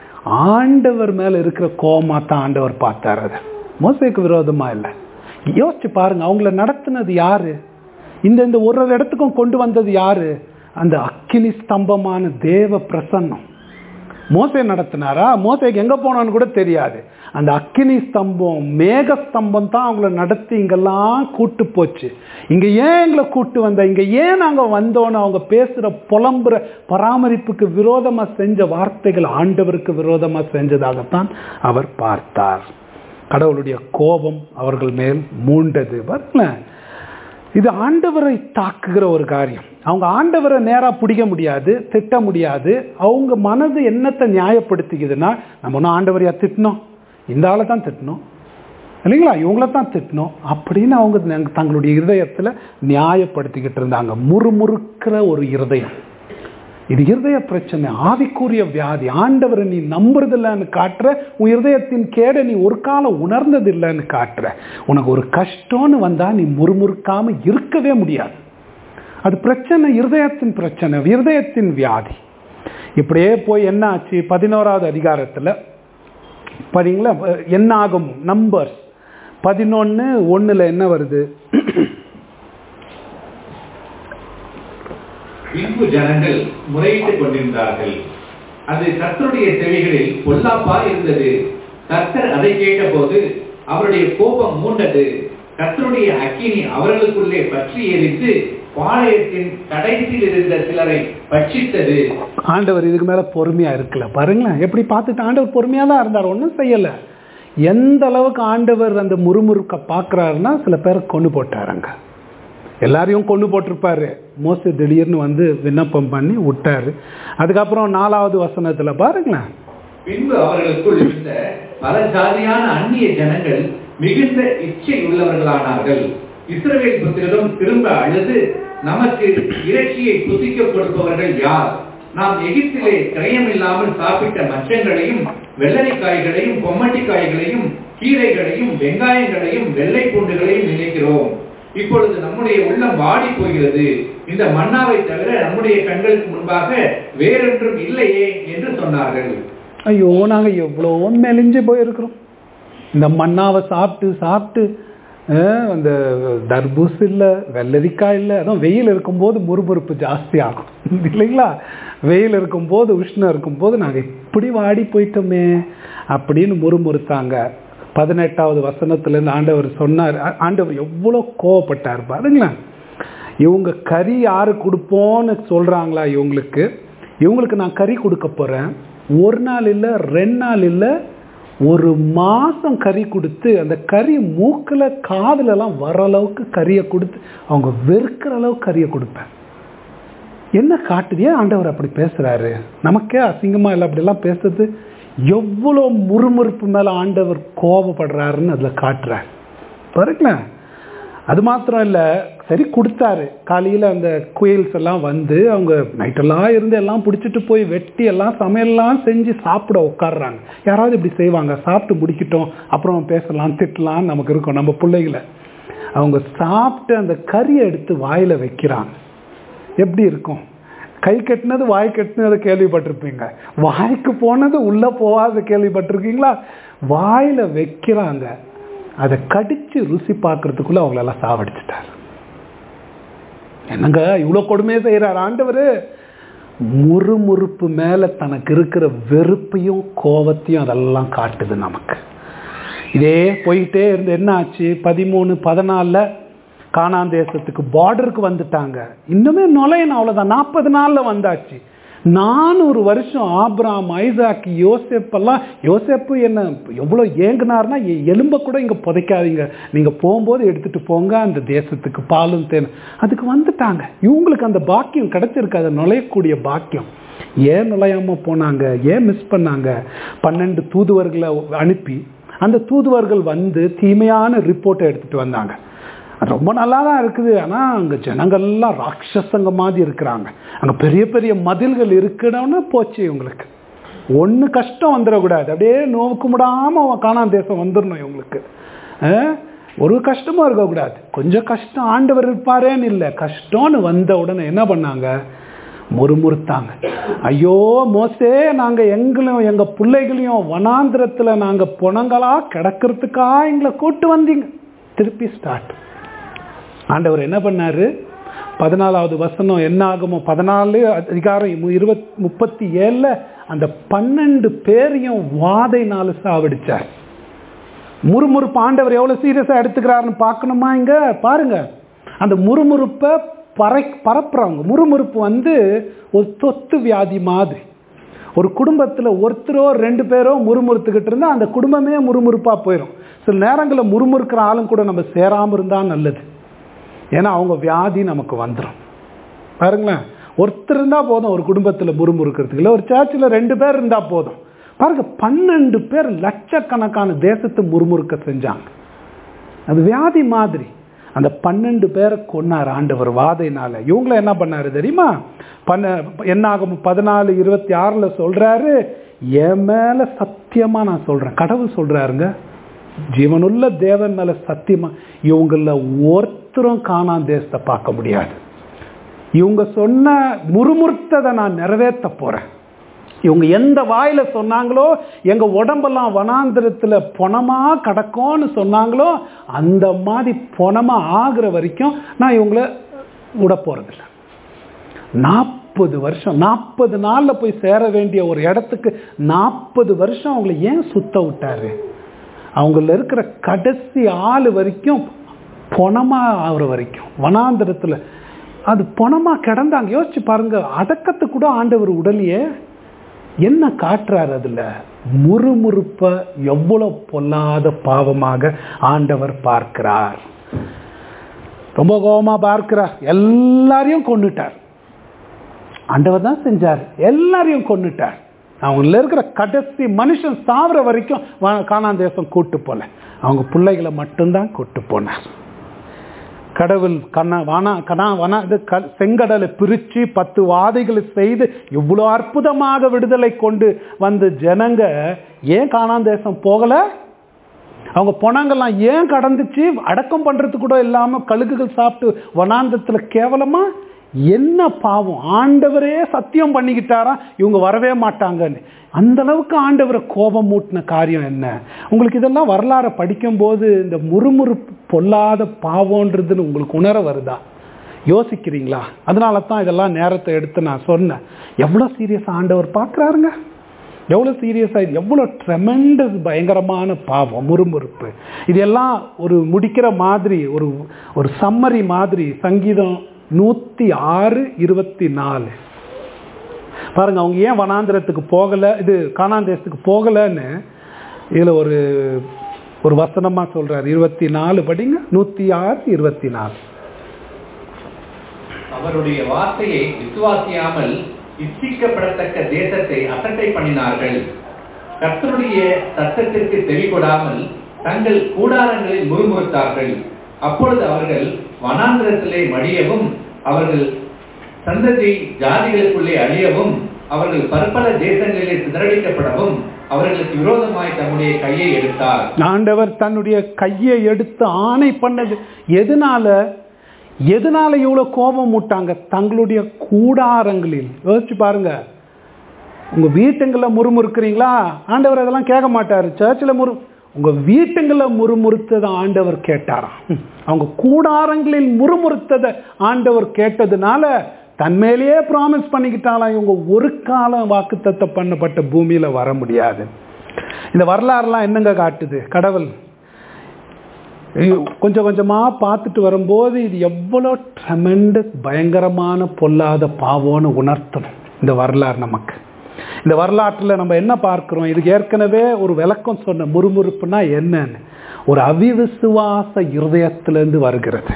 ஆண்டவர் மேல இருக்கிற கோவமா தான் ஆண்டவர் பார்த்தார் அதை மோசைக்கு விரோதமா இல்லை யோசிச்சு பாருங்க அவங்கள நடத்துனது யாரு இந்த இந்த ஒரு ஒரு இடத்துக்கும் கொண்டு வந்தது யாரு அந்த அக்கினி ஸ்தம்பமான தேவ பிரசன்னம் மோசே நடத்தினாரா மோசைக்கு எங்க போனான்னு கூட தெரியாது அந்த அக்கினி ஸ்தம்பம் மேக ஸ்தம்பம் தான் அவங்கள நடத்தி இங்கெல்லாம் கூட்டு போச்சு இங்க ஏன் எங்களை கூட்டு வந்த இங்க ஏன் நாங்க வந்தோன்னு அவங்க பேசுற புலம்புற பராமரிப்புக்கு விரோதமா செஞ்ச வார்த்தைகள் ஆண்டவருக்கு விரோதமா செஞ்சதாகத்தான் அவர் பார்த்தார் கடவுளுடைய கோபம் அவர்கள் மேல் மூண்டது பாருங்களேன் இது ஆண்டவரை தாக்குகிற ஒரு காரியம் அவங்க ஆண்டவரை நேரா பிடிக்க முடியாது திட்ட முடியாது அவங்க மனது என்னத்தை நியாயப்படுத்திக்குதுன்னா நம்ம ஒன்றும் ஆண்டவரையா திட்டினோம் இந்த ஆளை தான் திட்டினோம் இல்லைங்களா இவங்கள தான் திட்டினோம் அப்படின்னு அவங்க தங்க- தங்களுடைய இருதயத்தில் நியாயப்படுத்திக்கிட்டு இருந்தாங்க முறுமுறுக்கிற ஒரு இருதயம் இது இருதய பிரச்சனை ஆவிக்குரிய வியாதி ஆண்டவரை நீ நம்புறதில்லைன்னு காட்டுற உன் இருதயத்தின் கேடை நீ ஒரு காலம் உணர்ந்ததில்லைன்னு காட்டுற உனக்கு ஒரு கஷ்டம்னு வந்தா நீ முறுமுறுக்காம இருக்கவே முடியாது அது பிரச்சனை இருதயத்தின் பிரச்சனை இருதயத்தின் வியாதி இப்படியே போய் என்ன ஆச்சு பதினோராவது அதிகாரத்தில் பாத்தீங்களா என்ன ஆகும் நம்பர்ஸ் பதினொன்று ஒன்றில் என்ன வருது பின்பு ஜனங்கள் முறையிட்டுக் கொண்டிருந்தார்கள் அது கர்த்தருடைய செவிகளில் பொல்லாப்பா இருந்தது கர்த்தர் அதை கேட்டபோது அவருடைய கோபம் மூண்டது கர்த்தருடைய அக்கினி அவர்களுக்குள்ளே பற்றி எரிந்து பாளையத்தின் கடைசியில் இருந்த சிலரை பட்சித்தது ஆண்டவர் இதுக்கு மேல பொறுமையா இருக்கல பாருங்களேன் எப்படி பார்த்துட்டு ஆண்டவர் பொறுமையா தான் இருந்தார் ஒன்றும் செய்யல எந்த அளவுக்கு ஆண்டவர் அந்த முறுமுறுக்க பார்க்கறாருன்னா சில பேரை கொண்டு போட்டாருங்க எல்லாரையும் கொண்டு போட்டிருப்பாரு மோச திடீர்னு வந்து விண்ணப்பம் பண்ணி விட்டாரு அதுக்கப்புறம் நாலாவது வசனத்துல பாருங்களேன் பின்பு அவர்களுக்குள் இருந்த பல ஜாதியான அந்நிய ஜனங்கள் மிகுந்த இச்சை உள்ளவர்களானார்கள் இஸ்ரவேல் புத்திரரும் திரும்ப அழுது நமக்கு இறைச்சியை புசிக்க கொடுப்பவர்கள் யார் நாம் எகிப்திலே கிரயமில்லாமல் சாப்பிட்ட மச்சங்களையும் வெள்ளரிக்காய்களையும் பொம்மட்டிக்காய்களையும் கீரைகளையும் வெங்காயங்களையும் வெள்ளை பூண்டுகளையும் நினைக்கிறோம் இப்பொழுது நம்முடைய உள்ளம் வாடி போகிறது இந்த மன்னாவை தவிர நம்முடைய கண்களுக்கு முன்பாக வேறொன்றும் இல்லையே என்று சொன்னார்கள் ஐயோ நாங்க எவ்வளோ மெலிஞ்சு போயிருக்கிறோம் இந்த மண்ணாவை சாப்பிட்டு சாப்பிட்டு அஹ், அந்த தர்பூஸ் இல்லை வெள்ளரிக்காய் இல்லை அதான் வெயில் இருக்கும்போது முறுமுறுப்பு ஜாஸ்தி ஆகும் இல்லைங்களா வெயில் இருக்கும்போது உஷ்ணம் இருக்கும்போது நாங்கள் இப்படி வாடி போயிட்டோமே அப்படின்னு முறுமுறுத்தாங்க பதினெட்டாவது வசனத்துலேருந்து ஆண்டவர் சொன்னார் ஆ- ஆண்டவர் எவ்வளோ கோவப்பட்டார் பாருங்களேன் இவங்க கறி யாரு கொடுப்போன்னு சொல்கிறாங்களா இவங்களுக்கு இவங்களுக்கு நான் கறி கொடுக்க போகிறேன் ஒரு நாள் இல்லை ரெண்டு நாள் இல்லை ஒரு மாதம் கறி கொடுத்து அந்த கறி மூக்கில் காதுலலாம் வர அளவுக்கு கறியை கொடுத்து அவங்க வெறுக்கிற அளவுக்கு கறியை கொடுப்பேன் என்ன காட்டுது ஏன் ஆண்டவர் அப்படி பேசுறாரு நமக்கே அசிங்கமா இல்லை அப்படிலாம் பேசுறது எவ்வளோ முறுமுறுப்பு மேல ஆண்டவர் கோபப்படுறாருன்னு அதுல காட்டுறார் பாருங்களேன் அது மாத்திரம் இல்லை சரி கொடுத்தாரு காலையில் அந்த குயில்ஸ் எல்லாம் வந்து அவங்க நைட்டெல்லாம் இருந்து எல்லாம் பிடிச்சிட்டு போய் வெட்டி எல்லாம் சமையல்லாம் செஞ்சு சாப்பிட உட்காடுறாங்க யாராவது இப்படி செய்வாங்க சாப்பிட்டு முடிக்கிட்டோம் அப்புறம் பேசலாம் திட்டலாம் நமக்கு இருக்கும் நம்ம பிள்ளைகளை அவங்க சாப்பிட்டு அந்த கறியை எடுத்து வாயில வைக்கிறாங்க எப்படி இருக்கும் கை கட்டினது வாய் கட்டினது கேள்விப்பட்டிருப்பீங்க வாய்க்கு போனது உள்ள போகாத கேள்விப்பட்டிருக்கீங்களா வாயில வைக்கிறாங்க அதை கடிச்சு ருசி பார்க்கறதுக்குள்ள அவங்களெல்லாம் சாவடிச்சிட்டார் என்னங்க இவ்வளோ கொடுமையை செய்கிறார் ஆண்டவர் முறுமுறுப்பு மேல தனக்கு இருக்கிற வெறுப்பையும் கோபத்தையும் அதெல்லாம் காட்டுது நமக்கு இதே போயிட்டே இருந்து என்ன ஆச்சு பதிமூணு பதினாலில் கானான் தேசத்துக்கு பார்டருக்கு வந்துட்டாங்க இன்னுமே நுழையணும் அவ்வளோதான் நாற்பது நாளில் வந்தாச்சு நானூறு வருஷம் ஆப்ராம் ஐசாக் யோசேப்பெல்லாம் யோசேப்பு என்ன எவ்வளோ ஏங்குனார்னா எ- எலும்பை கூட இங்கே புதைக்காதீங்க நீங்கள் போகும்போது எடுத்துட்டு போங்க அந்த தேசத்துக்கு பாலும் தேன் அதுக்கு வந்துட்டாங்க இவங்களுக்கு அந்த பாக்கியம் கிடைச்சிருக்கு அதை நுழையக்கூடிய பாக்கியம் ஏன் நுழையாம போனாங்க ஏன் மிஸ் பண்ணாங்க பன்னெண்டு தூதுவர்களை அனுப்பி அந்த தூதுவர்கள் வந்து தீமையான ரிப்போர்ட்டை எடுத்துட்டு வந்தாங்க ரொம்ப நல்லா தான் இருக்குது ஆனால் அங்கே ஜனங்கள்லாம் ராட்சசங்க மாதிரி இருக்கிறாங்க அங்கே பெரிய பெரிய மதில்கள் இருக்கணும்னு போச்சு இவங்களுக்கு ஒன்று கஷ்டம் வந்துடக்கூடாது அப்படியே நோக்கு முடாமல் அவன் காணான் தேசம் வந்துடணும் இவங்களுக்கு அஹ், ஒரு கஷ்டமும் இருக்கக்கூடாது கொஞ்சம் கஷ்டம் ஆண்டவர் இருப்பாரேன்னு இல்லை கஷ்டம்னு வந்த உடனே என்ன பண்ணாங்க முறுமுறுத்தாங்க ஐயோ மோசே நாங்க எங்களும் எங்க பிள்ளைகளையும் வனாந்திரத்துல நாங்க புணங்களா கிடக்கிறதுக்கா எங்களை கூட்டு வந்தீங்க திருப்பி ஸ்டார்ட் ஆண்டவர் என்ன பண்ணாரு பதினாலாவது வசனம் என்ன ஆகுமோ பதினாலு அதிகாரம் இருபத் முப்பத்தி ஏழுல அந்த பன்னெண்டு பேரையும் வாதைனால சாவடிச்சார் முறுமுறுப்பு ஆண்டவர் எவ்வளவு சீரியஸா எடுத்துக்கிறாருன்னு பார்க்கணுமா இங்க பாருங்க அந்த முறுமுறுப்பை பறை பரப்புறவங்க முறுமுறுப்பு வந்து ஒரு தொத்து வியாதி மாதிரி ஒரு குடும்பத்துல ஒருத்தரோ ரெண்டு பேரோ முறுமுறுத்துக்கிட்டு இருந்தா அந்த குடும்பமே முறுமுறுப்பா போயிடும் சில நேரங்களில் முறுமுறுக்கிற ஆளும் கூட நம்ம சேராம இருந்தா நல்லது ஏன்னா அவங்க வியாதி நமக்கு வந்துடும் பாருங்களேன் ஒருத்தர் இருந்தா போதும் ஒரு குடும்பத்துல முறுமுறுக்கிறதுக்கு இல்லை ஒரு சர்ச்சில் ரெண்டு பேர் இருந்தா போதும் பாருங்க பன்னெண்டு பேர் லட்சக்கணக்கான தேசத்தை முறுமுறுக்க செஞ்சாங்க அது வியாதி மாதிரி அந்த பன்னெண்டு பேரை கொன்னார் ஆண்டவர் வாதையினால இவங்கள என்ன பண்ணாரு தெரியுமா பண்ண என்ன ஆகும் பதினாலு இருபத்தி ஆறுல சொல்றாரு என் மேல சத்தியமா நான் சொல்றேன் கடவுள் சொல்றாருங்க ஜீவனுள்ள தேவன் மேல சத்தியமா இவங்கள ஒருத்தரும் காணான் தேசத்தை பார்க்க முடியாது இவங்க சொன்ன முறுமுறுத்ததை நான் நிறைவேற்ற போறேன் இவங்க எந்த வாயில சொன்னாங்களோ எங்க உடம்பெல்லாம் வனாந்திரத்துல பொணமா கிடக்கும்னு சொன்னாங்களோ அந்த மாதிரி பொணமா ஆகுற வரைக்கும் நான் இவங்கள விட போறதில்லை நாற்பது வருஷம் நாற்பது நாள்ல போய் சேர வேண்டிய ஒரு இடத்துக்கு நாற்பது வருஷம் அவங்கள ஏன் சுத்த விட்டாரு அவங்கள இருக்கிற கடைசி ஆள் வரைக்கும் பொணமா ஆகுற வரைக்கும் வனாந்திரத்துல அது பொணமா கிடந்தாங்க யோசிச்சு பாருங்க அடக்கத்துக்கு கூட ஆண்டவர் உடலையே என்ன காட்டுறாரு அதுல முறுமுறுப்ப எவ்வளவு பொல்லாத பாவமாக ஆண்டவர் பார்க்கிறார் ரொம்ப கோபமா பார்க்கிறார் எல்லாரையும் கொண்டுட்டார் ஆண்டவர் தான் செஞ்சார் எல்லாரையும் கொண்டுட்டார் அவங்கள இருக்கிற கடைசி மனுஷன் சாவர வரைக்கும் வா- கானான் தேசம் கூட்டு போல அவங்க பிள்ளைகளை மட்டும்தான் கூட்டு போனார் கடவுள் கண்ணா வானா கனா வனா இது க செங்கடலை பிரித்து பத்து வாதைகளை செய்து இவ்வளோ அற்புதமாக விடுதலை கொண்டு வந்த ஜனங்க ஏன் காணான் தேசம் போகல அவங்க பொணங்கள்லாம் ஏன் கடந்துச்சு அடக்கம் பண்றது கூட இல்லாம கழுகுகள் சாப்பிட்டு வனாந்தத்துல கேவலமா என்ன பாவம் ஆண்டவரே சத்தியம் பண்ணிக்கிட்டாரா இவங்க வரவே மாட்டாங்கன்னு அந்த அளவுக்கு ஆண்டவரை கோபம் மூட்டின காரியம் என்ன உங்களுக்கு இதெல்லாம் வரலாறை படிக்கும்போது இந்த முறுமுறுப்பு பொல்லாத பாவம்ன்றதுன்னு உங்களுக்கு உணர வருதா யோசிக்கிறீங்களா அதனால தான் இதெல்லாம் நேரத்தை எடுத்து நான் சொன்னேன் எவ்வளோ சீரியஸ் ஆண்டவர் பார்க்குறாருங்க எவ்வளோ சீரியஸாக எவ்வளோ ட்ரெமெண்டஸ் பயங்கரமான பாவம் முறுமுறுப்பு இதெல்லாம் ஒரு முடிக்கிற மாதிரி ஒரு ஒரு சம்மரி மாதிரி சங்கீதம் நூற்றி ஆறு இருபத்தி நாலு பாருங்க அவங்க ஏன் வனாந்திரத்துக்கு போகலை இது காணாந்தேசத்துக்கு போகலைன்னு இதில் ஒரு ஒரு வசனமாக சொல்றாரு இருபத்தி நாலு படிங்க நூற்றி ஆறு இருபத்தி நாலு அவருடைய வார்த்தையை விசுவாசியாமல் இச்சிக்கப்படத்தக்க தேசத்தை அசட்டை பண்ணினார்கள் கர்த்தருடைய சத்தத்திற்கு செவிகொடாமல் தங்கள் கூடாரங்களில் முறுமுறுத்தார்கள் அப்பொழுது அவர்கள் வனாந்திரத்திலே மடியவும் அவர்கள் சந்ததி ஜாதிகளுக்குள்ளே அழியவும் அவர்கள் பற்பல தேசங்களிலே சிதறடிக்கப்படவும் அவர்களுக்கு விரோதமாய் தம்முடைய கையை எடுத்தார் ஆண்டவர் தன்னுடைய கையை எடுத்து ஆணை பண்ணது எதனால எதனால இவ்வளவு கோபம் மூட்டாங்க தங்களுடைய கூடாரங்களில் யோசிச்சு பாருங்க உங்க வீட்டுங்களில் முறுமுறுக்கிறீங்களா ஆண்டவர் அதெல்லாம் கேட்க மாட்டாரு சர்ச்சில் முறு உங்க வீட்டுங்களில் முறுமுறுத்ததை ஆண்டவர் கேட்டாராம் ம். அவங்க கூடாரங்களில் முறுமுறுத்ததை ஆண்டவர் கேட்டதுனால தன்மேலேயே ப்ராமிஸ் பண்ணிக்கிட்டாலாம் இவங்க ஒரு காலம் வாக்குத்தத்தை பண்ணப்பட்ட பூமியில வர முடியாது இந்த வரலாறுலாம் என்னங்க காட்டுது கடவுள் ஐயோ, கொஞ்சம் கொஞ்சமாக பார்த்துட்டு வரும்போது இது எவ்வளோ ட்ரெமெண்டஸ் பயங்கரமான பொல்லாத பாவம்னு உணர்த்தணும் இந்த வரலாறு நமக்கு இந்த வரலாற்றில் நம்ம என்ன பார்க்கிறோம் இதுக்கு ஏற்கனவே ஒரு விளக்கம் சொன்ன முறுமுறுப்புனா என்னன்னு ஒரு அவிவிசுவாச இருதயத்திலேருந்து வருகிறது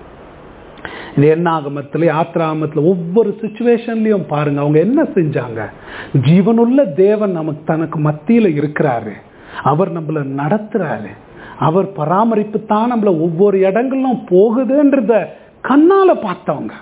இது என்ன ஆகமத்தில் யாத்ராமத்தில் ஒவ்வொரு சுச்சுவேஷன்லையும் பாருங்க அவங்க என்ன செஞ்சாங்க ஜீவனுள்ள தேவன் நமக்கு தனக்கு மத்தியில் இருக்கிறாரு அவர் நம்மளை நடத்துறாரு அவர் பராமரிப்பு தான் நம்மள ஒவ்வொரு இடங்களும் போகுதுன்றத கண்ணால பார்த்தவங்க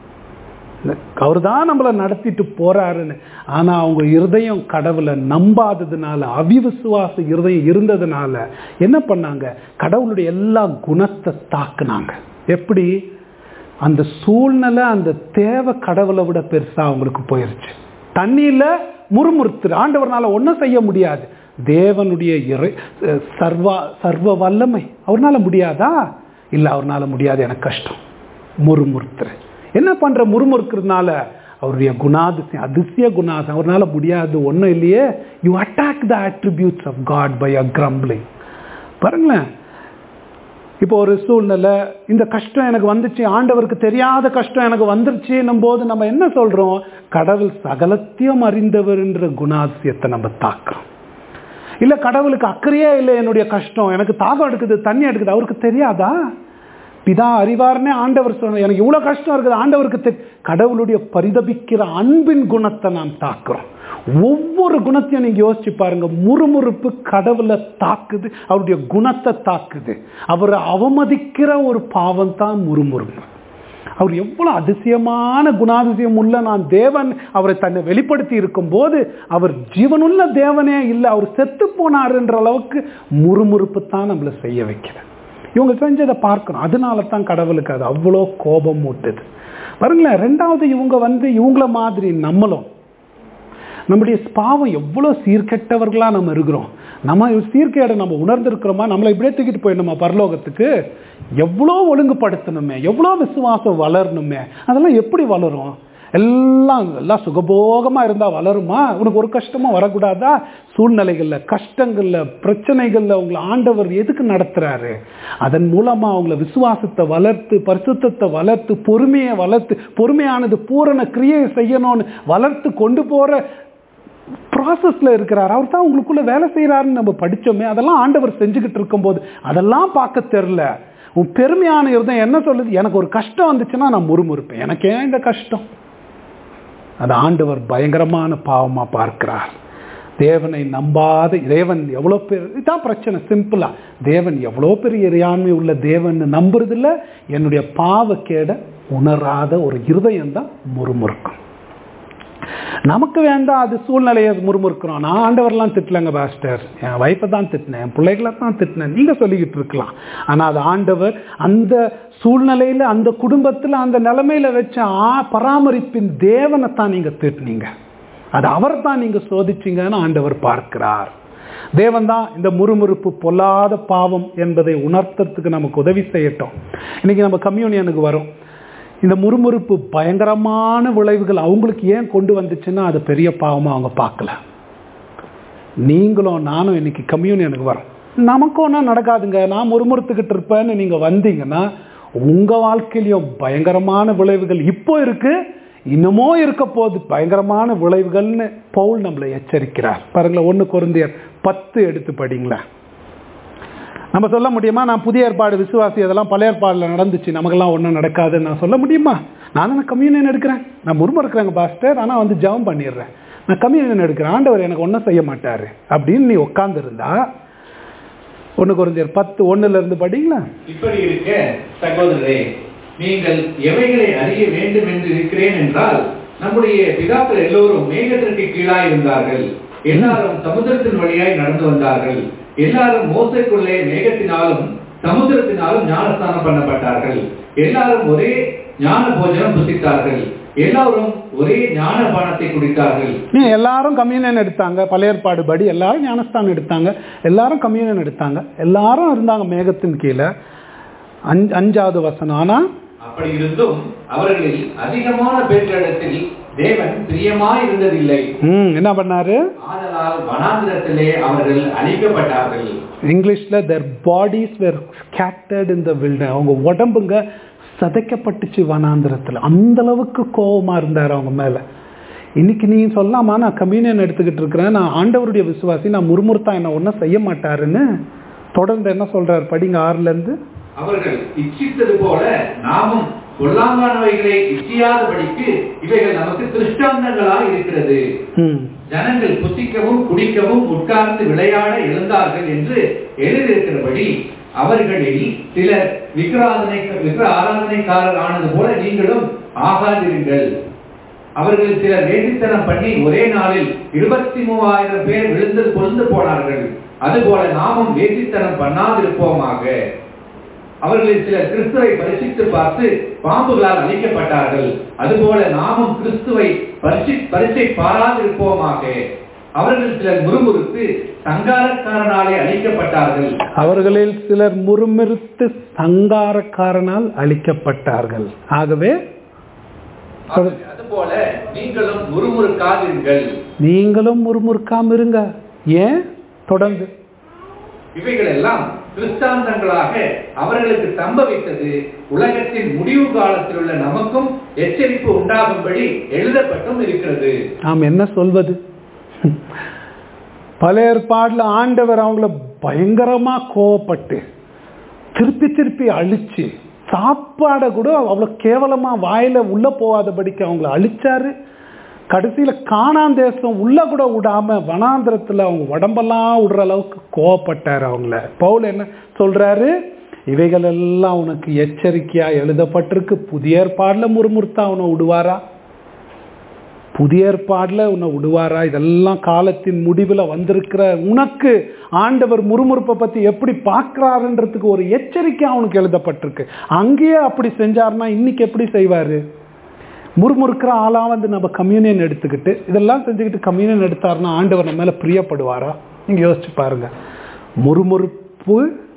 அவர் தான் நம்மளை நடத்திட்டு போறாருன்னு ஆனா அவங்க இருதயம் கடவுளை நம்பாததுனால அவிவிசுவாச இருதயம் இருந்ததுனால என்ன பண்ணாங்க கடவுளுடைய எல்லா குணத்தை தாக்குனாங்க எப்படி அந்த சூழ்நிலை அந்த தேவை கடவுளை விட பெருசா அவங்களுக்கு போயிருச்சு தண்ணியில முறுமுறுத்துரு ஆண்டவர்னால ஒன்றும் செய்ய முடியாது தேவனுடைய இறை சர்வா சர்வ வல்லமை அவர்னால முடியாதா இல்லை அவர்னால முடியாது எனக்கு கஷ்டம் முறுமுறுத்துரு என்ன பண்ற முறுமுறுக்கிறதுனால அவருடைய குணாதிசயம் அதிசய குணாதிசயம் அவர்னால முடியாது ஒன்றும் இல்லையே you attack the attributes of God by a grumbling பாருங்களேன் இப்போ ஒரு சூழ்நிலை இந்த கஷ்டம் எனக்கு வந்துச்சு ஆண்டவருக்கு தெரியாத கஷ்டம் எனக்கு வந்துருச்சுன்னும் போது நம்ம என்ன சொல்றோம் கடவுள் சகலத்தையும் அறிந்தவர்ன்ற குணாதிசயத்தை நம்ம தாக்குறோம் இல்ல கடவுளுக்கு அக்கறையே இல்லை என்னுடைய கஷ்டம் எனக்கு தாகம் எடுக்குது தண்ணி எடுக்குது அவருக்கு தெரியாதா பிதா அறிவார்னே ஆண்டவர் சொன்ன எனக்கு இவ்வளவு கஷ்டம் இருக்குது ஆண்டவருக்கு தெ கடவுளுடைய பரிதபிக்கிற அன்பின் குணத்தை நாம் தாக்குறோம் ஒவ்வொரு குணத்தையும் நீங்க யோசிச்சு பாருங்க முறுமுறுப்பு கடவுளை தாக்குது அவருடைய குணத்தை தாக்குது அவரை அவமதிக்கிற ஒரு பாவம் தான் முறுமுறுப்பு அவர் எவ்வளவு அதிசயமான குணாதிசயம் உள்ள நான் தேவன் அவரை தன்னை வெளிப்படுத்தி இருக்கும் போது அவர் ஜீவனுள்ள தேவனே இல்லை அவர் செத்து போனாருன்ற அளவுக்கு முறுமுறுப்பு தான் நம்மளை செய்ய வைக்கிறது இவங்க செஞ்சதை பார்க்கணும் அதனால தான் கடவுளுக்கு அது அவ்வளோ கோபம் மூட்டுது பாருங்களேன் ரெண்டாவது இவங்க வந்து இவங்கள மாதிரி நம்மளும் நம்முடைய பாவம் எவ்வளோ சீர்கெட்டவர்களா நம்ம இருக்கிறோம் நம்ம சீர்கேடை நம்ம உணர்ந்திருக்கிறோமா நம்மளை இப்படியே தூக்கிட்டு போயிடணுமா பரலோகத்துக்கு எவ்வளோ ஒழுங்குபடுத்தணுமே எவ்வளோ விசுவாசம் வளரணுமே அதெல்லாம் எப்படி வளரும் எல்லாம் எல்லாம் சுகபோகமாக இருந்தால் வளருமா உனக்கு ஒரு கஷ்டமும் வரக்கூடாதா சூழ்நிலைகளில் கஷ்டங்களில் பிரச்சனைகளில் உங்களை ஆண்டவர் எதுக்கு நடத்துகிறாரு அதன் மூலமாக அவங்கள விசுவாசத்தை வளர்த்து பரிசுத்தத்தை வளர்த்து பொறுமையை வளர்த்து பொறுமையானது பூரண கிரியை செய்யணும்னு வளர்த்து கொண்டு போகிற ப்ராசஸில் இருக்கிறார் அவர் தான் உங்களுக்குள்ள வேலை செய்கிறாருன்னு நம்ம படித்தோமே அதெல்லாம் ஆண்டவர் செஞ்சுக்கிட்டு இருக்கும்போது அதெல்லாம் பார்க்க தெரில உன் பெருமையான இருந்தேன் என்ன சொல்லுது எனக்கு ஒரு கஷ்டம் வந்துச்சுன்னா நான் முறுமுறுப்பேன் எனக்கு ஏன் இந்த கஷ்டம் அது ஆண்டவர் பயங்கரமான பாவமாக பார்க்கிறார் தேவனை நம்பாத தேவன் எவ்வளோ பேர் இதுதான் பிரச்சனை சிம்பிளா தேவன் எவ்வளோ பெரிய இறையாண்மை உள்ள தேவன் நம்புறதில்ல என்னுடைய பாவக்கேட உணராத ஒரு இருதயம் தான் முறுமுறுக்கும் நமக்கு வேண்டாம் அது சூழ்நிலையை முறுமுறுக்கிறோம் நான் ஆண்டவர்லாம் திட்டலங்க பாஸ்டர் என் வைஃபை தான் திட்டினேன் என் பிள்ளைகளை தான் திட்டினேன் நீங்கள் சொல்லிக்கிட்டு இருக்கலாம் ஆனால் அது ஆண்டவர் அந்த சூழ்நிலையில் அந்த குடும்பத்தில் அந்த நிலைமையில வச்ச ஆ பராமரிப்பின் தேவனை தான் நீங்கள் திட்டினீங்க அது அவர் தான் நீங்கள் சோதிச்சிங்கன்னு ஆண்டவர் பார்க்கிறார் தேவன் தான் இந்த முறுமுறுப்பு பொல்லாத பாவம் என்பதை உணர்த்துறதுக்கு நமக்கு உதவி செய்யட்டும் இன்னைக்கு நம்ம கம்யூனியனுக்கு வரும் இந்த முறுமுறுப்பு பயங்கரமான விளைவுகள் அவங்களுக்கு ஏன் கொண்டு வந்துச்சுன்னா அது பெரிய பாவமாக அவங்க பார்க்கல நீங்களும் நானும் இன்னைக்கு கம்யூனியனுக்கு வரோம் நமக்கு ஒன்றும் நடக்காதுங்க நான் முறுமுறுத்துக்கிட்டு இருப்பேன்னு நீங்கள் வந்தீங்கன்னா உங்கள் வாழ்க்கையிலையும் பயங்கரமான விளைவுகள் இப்போ இருக்கு இன்னமும் இருக்க போகுது பயங்கரமான விளைவுகள்னு பவுல் நம்மளை எச்சரிக்கிறார் பாருங்களேன் ஒன்று குருந்தியர் பத்து எடுத்து படிங்களேன் நம்ம சொல்ல முடியுமா நான் புதிய ஏற்பாடு விசுவாசி அதெல்லாம் பழைய ஏற்பாடில் நடந்துச்சு நமக்கெல்லாம் ஒன்றும் நடக்காதுன்னு நான் சொல்ல முடியுமா நான் நான் கம்யூனியன் எடுக்கிறேன் நான் முரும இருக்கிறேங்க பாஸ்டர் ஆனால் வந்து ஜெபம் பண்ணிடுறேன் நான் கம்யூனியன் எடுக்கிறேன் ஆண்டவர் எனக்கு ஒன்றும் செய்ய மாட்டார் அப்படின்னு நீ உட்காந்துருந்தா ஒன்று குறைஞ்சர் பத்து ஒன்றுல இருந்து படிங்களா இப்படி இருக்க சகோதரரே நீங்கள் எவைகளை அறிய வேண்டும் என்று இருக்கிறேன் என்றால் நம்முடைய பிதாக்கள் எல்லோரும் மேகத்திற்கு கீழாய் இருந்தார்கள் எல்லாரும் சமுத்திரத்தின் வழியாய் நடந்து வந்தார்கள் எல்லாரும் மோசைக்குள்ளே மேகத்தினாலும் சமுத்திரத்தினாலும் ஞானஸ்தானம் பண்ணப்பட்டார்கள் எல்லாரும் ஒரே ஞான போஜனம் புசித்தார்கள் எல்லாரும் ஒரே ஞான பானத்தை குடித்தார்கள் ஏன் எல்லாரும் கம்யூனியன் எடுத்தாங்க பழைய ஏற்பாடு படி எல்லாரும் ஞானஸ்தானம் எடுத்தாங்க எல்லாரும் கம்யூனியன் எடுத்தாங்க எல்லாரும் இருந்தாங்க மேகத்தின் கீழே அஞ்சு அஞ்சாவது வசனம் ஆனால் அப்படி இருந்தும் அவர்களில் அதிகமான பேர்களிடத்தில் தேவன் பிரியமாய் இருந்ததில்லை ம் என்ன பண்ணாரு ஆதலால் வனாந்திரத்திலே அவர்கள் அழிக்கப்பட்டார்கள் இங்கிலீஷில் their bodies were scattered in the wilderness அவங்க உடம்புங்க சதைக்கப்பட்டுச்சு வனாந்திரத்தில் அந்த அளவுக்கு கோபமா இருந்தார் அவங்க மேல இன்னைக்கு நீ சொல்லாமா நான் கம்யூனியன் எடுத்துக்கிட்டு இருக்கிறேன் நான் ஆண்டவருடைய விசுவாசி நான் முறுமுறுத்தா என்ன ஒன்றும் செய்ய மாட்டாருன்னு தொடர்ந்து என்ன சொல்றாரு படிங்க ஆறுல இருந்து அவர்கள் இச்சித்தது போல நாமும் பொல்லாங்கானவைகளை இச்சியாதபடிக்கு இவைகள் நமக்கு திருஷ்டாந்தங்களாய் இருக்கிறது ம் ஜனங்கள் புசிக்கவும் குடிக்கவும் உட்கார்ந்து விளையாட எழுந்தார்கள் என்று எழுதியிருக்கிறபடி அவர்களில் சிலர் விக்கிராதனை விக்கிர ஆராதனைக்காரர் ஆனது போல நீங்களும் ஆகாதிருங்கள் அவர்கள் சிலர் வேசித்தனம் பண்ணி ஒரே நாளில் இருபத்தி மூவாயிரம் பேர் விழுந்து கொண்டு போனார்கள் அதுபோல நாமும் வேசித்தனம் பண்ணாதிருப்போமாக அவர்களில் சிலர் கிறிஸ்துவை பரிசித்து பார்த்து பாம்புகளால் அழிக்கப்பட்டார்கள் அதுபோல நாமும் கிறிஸ்துவை பரிசி பரிசை பாராதிருப்போமாக அவர்கள் சிலர் முறுமுறுத்து சங்காரக்காரனாலே அழிக்கப்பட்டார்கள் அவர்களில் சிலர் முறுமுறுத்து சங்காரக்காரனால் அழிக்கப்பட்டார்கள் ஆகவே அதுபோல நீங்களும் முறுமுறுக்காதீர்கள் நீங்களும் முறுமுறுக்காம இருங்க ஏன் தொடர்ந்து இவைகள் எல்லாம் கிறிஸ்தாந்தங்களாக அவர்களுக்கு சம்பவித்தது உலகத்தின் முடிவு காலத்தில் உள்ள நமக்கும் எச்சரிப்பு உண்டாகும்படி எழுதப்பட்டும் இருக்கிறது நாம் என்ன சொல்வது பழைய ஏற்பாடுல ஆண்டவர் அவங்கள பயங்கரமா கோவப்பட்டு திருப்பி திருப்பி அழிச்சு சாப்பாடை கூட அவ்வளோ கேவலமா வாயில உள்ள போகாதபடிக்கு அவங்கள அழிச்சாரு கடைசியில காணான் தேசம் உள்ள கூட விடாம வனாந்திரத்துல அவங்க உடம்பெல்லாம் விடுற அளவுக்கு கோவப்பட்டார் அவங்கள பவுல் என்ன சொல்றாரு இவைகள் எல்லாம் உனக்கு எச்சரிக்கையா எழுதப்பட்டிருக்கு புதிய ஏற்பாடுல முறுமுறுத்தா அவனை விடுவாரா புதிய ஏற்பாடுல உன்னை விடுவாரா இதெல்லாம் காலத்தின் முடிவில் வந்திருக்கிற உனக்கு ஆண்டவர் முறுமுறுப்பை பத்தி எப்படி பார்க்கிறாருன்றதுக்கு ஒரு எச்சரிக்கை அவனுக்கு எழுதப்பட்டிருக்கு அங்கேயே அப்படி செஞ்சாருன்னா இன்னைக்கு எப்படி செய்வாரு முறுமுறுக்கிற ஆளா வந்து நம்ம கம்யூனியன் எடுத்துக்கிட்டு இதெல்லாம் செஞ்சுக்கிட்டு கம்யூனியன் எடுத்தாருன்னா ஆண்டவர் நம்ம மேல பிரியப்படுவாரா நீங்க யோசிச்சு பாருங்க முறுமுறுப்பு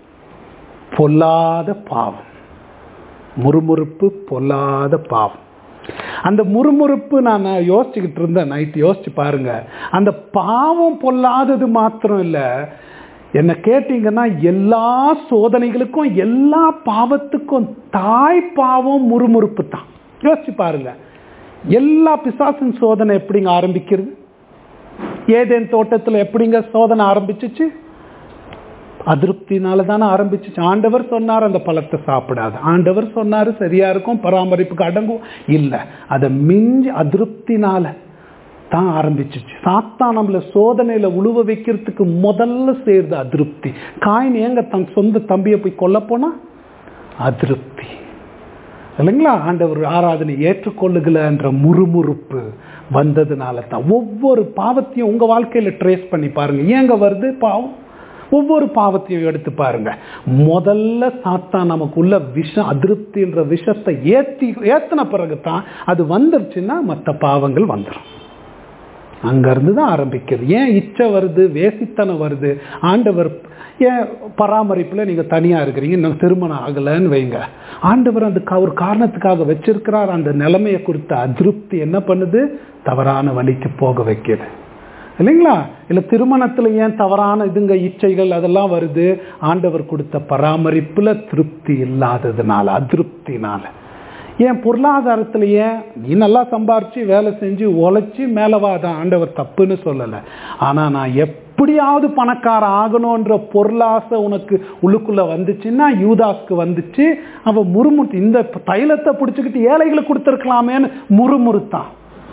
பொல்லாத பாவம் முறுமுறுப்பு பொல்லாத பாவம் அந்த முறுமுறுப்பு நான் யோசிச்சுக்கிட்டு இருந்தேன் நைட் யோசிச்சு பாருங்க அந்த பாவம் பொல்லாதது மாத்திரம் இல்லை என்ன கேட்டீங்கன்னா எல்லா சோதனைகளுக்கும் எல்லா பாவத்துக்கும் தாய் பாவம் முறுமுறுப்பு தான் யோசிச்சு பாருங்க எல்லா பிசாசின் சோதனை எப்படிங்க ஆரம்பிக்கிறது ஏதேன் தோட்டத்தில் எப்படிங்க சோதனை ஆரம்பிச்சிச்சு அதிருப்தினால தானே ஆரம்பிச்சிச்சு ஆண்டவர் சொன்னார் அந்த பழத்தை சாப்பிடாது ஆண்டவர் சொன்னார் சரியா இருக்கும் பராமரிப்புக்கு அடங்கும் இல்லை அதை மிஞ்சி அதிருப்தினால தான் ஆரம்பிச்சிச்சு சாத்தா நம்மள சோதனையில உழுவ வைக்கிறதுக்கு முதல்ல சேர்ந்து அதிருப்தி காயின் ஏங்க தன் சொந்த தம்பியை போய் கொல்ல போனா அதிருப்தி இல்லைங்களா ஆண்டவர் ஆராதனை ஏற்றுக்கொள்ளுகலன்ற முறுமுறுப்பு வந்ததுனால தான் ஒவ்வொரு பாவத்தையும் உங்க வாழ்க்கையில ட்ரேஸ் பண்ணி பாருங்க ஏங்க வருது பாவம் ஒவ்வொரு பாவத்தையும் எடுத்து பாருங்க முதல்ல சாத்தா நமக்குள்ள விஷம் அதிருப்தின்ற விஷத்தை ஏத்தி ஏத்தின பிறகு தான் அது வந்துருச்சுன்னா மற்ற பாவங்கள் வந்துடும் அங்கிருந்து தான் ஆரம்பிக்கிறது ஏன் இச்சை வருது வேசித்தனம் வருது ஆண்டவர் ஏன் பராமரிப்பில் நீங்கள் தனியாக இருக்கிறீங்க இன்னும் திருமணம் ஆகலைன்னு வைங்க ஆண்டவர் அந்த ஒரு காரணத்துக்காக வச்சிருக்கிறார் அந்த நிலைமையை குறித்த அதிருப்தி என்ன பண்ணுது தவறான வழிக்கு போக வைக்குது இல்லைங்களா இல்லை திருமணத்தில் ஏன் தவறான இதுங்க இச்சைகள் அதெல்லாம் வருது ஆண்டவர் கொடுத்த பராமரிப்புல திருப்தி இல்லாததுனால அதிருப்தினால ஏன் பொருளாதாரத்தில் ஏன் நீ நல்லா சம்பாரிச்சு வேலை செஞ்சு உழைச்சி மேலவாதான் ஆண்டவர் தப்புன்னு சொல்லலை ஆனால் நான் எப்படியாவது பணக்காரன் ஆகணுன்ற பொருளாசை உனக்கு உள்ளுக்குள்ள வந்துச்சுன்னா யூதாஸ்க்கு வந்துச்சு அவன் முறுமுறுத்து இந்த தைலத்தை பிடிச்சிக்கிட்டு ஏழைகளுக்கு கொடுத்துருக்கலாமேன்னு முறுமுறுத்தான்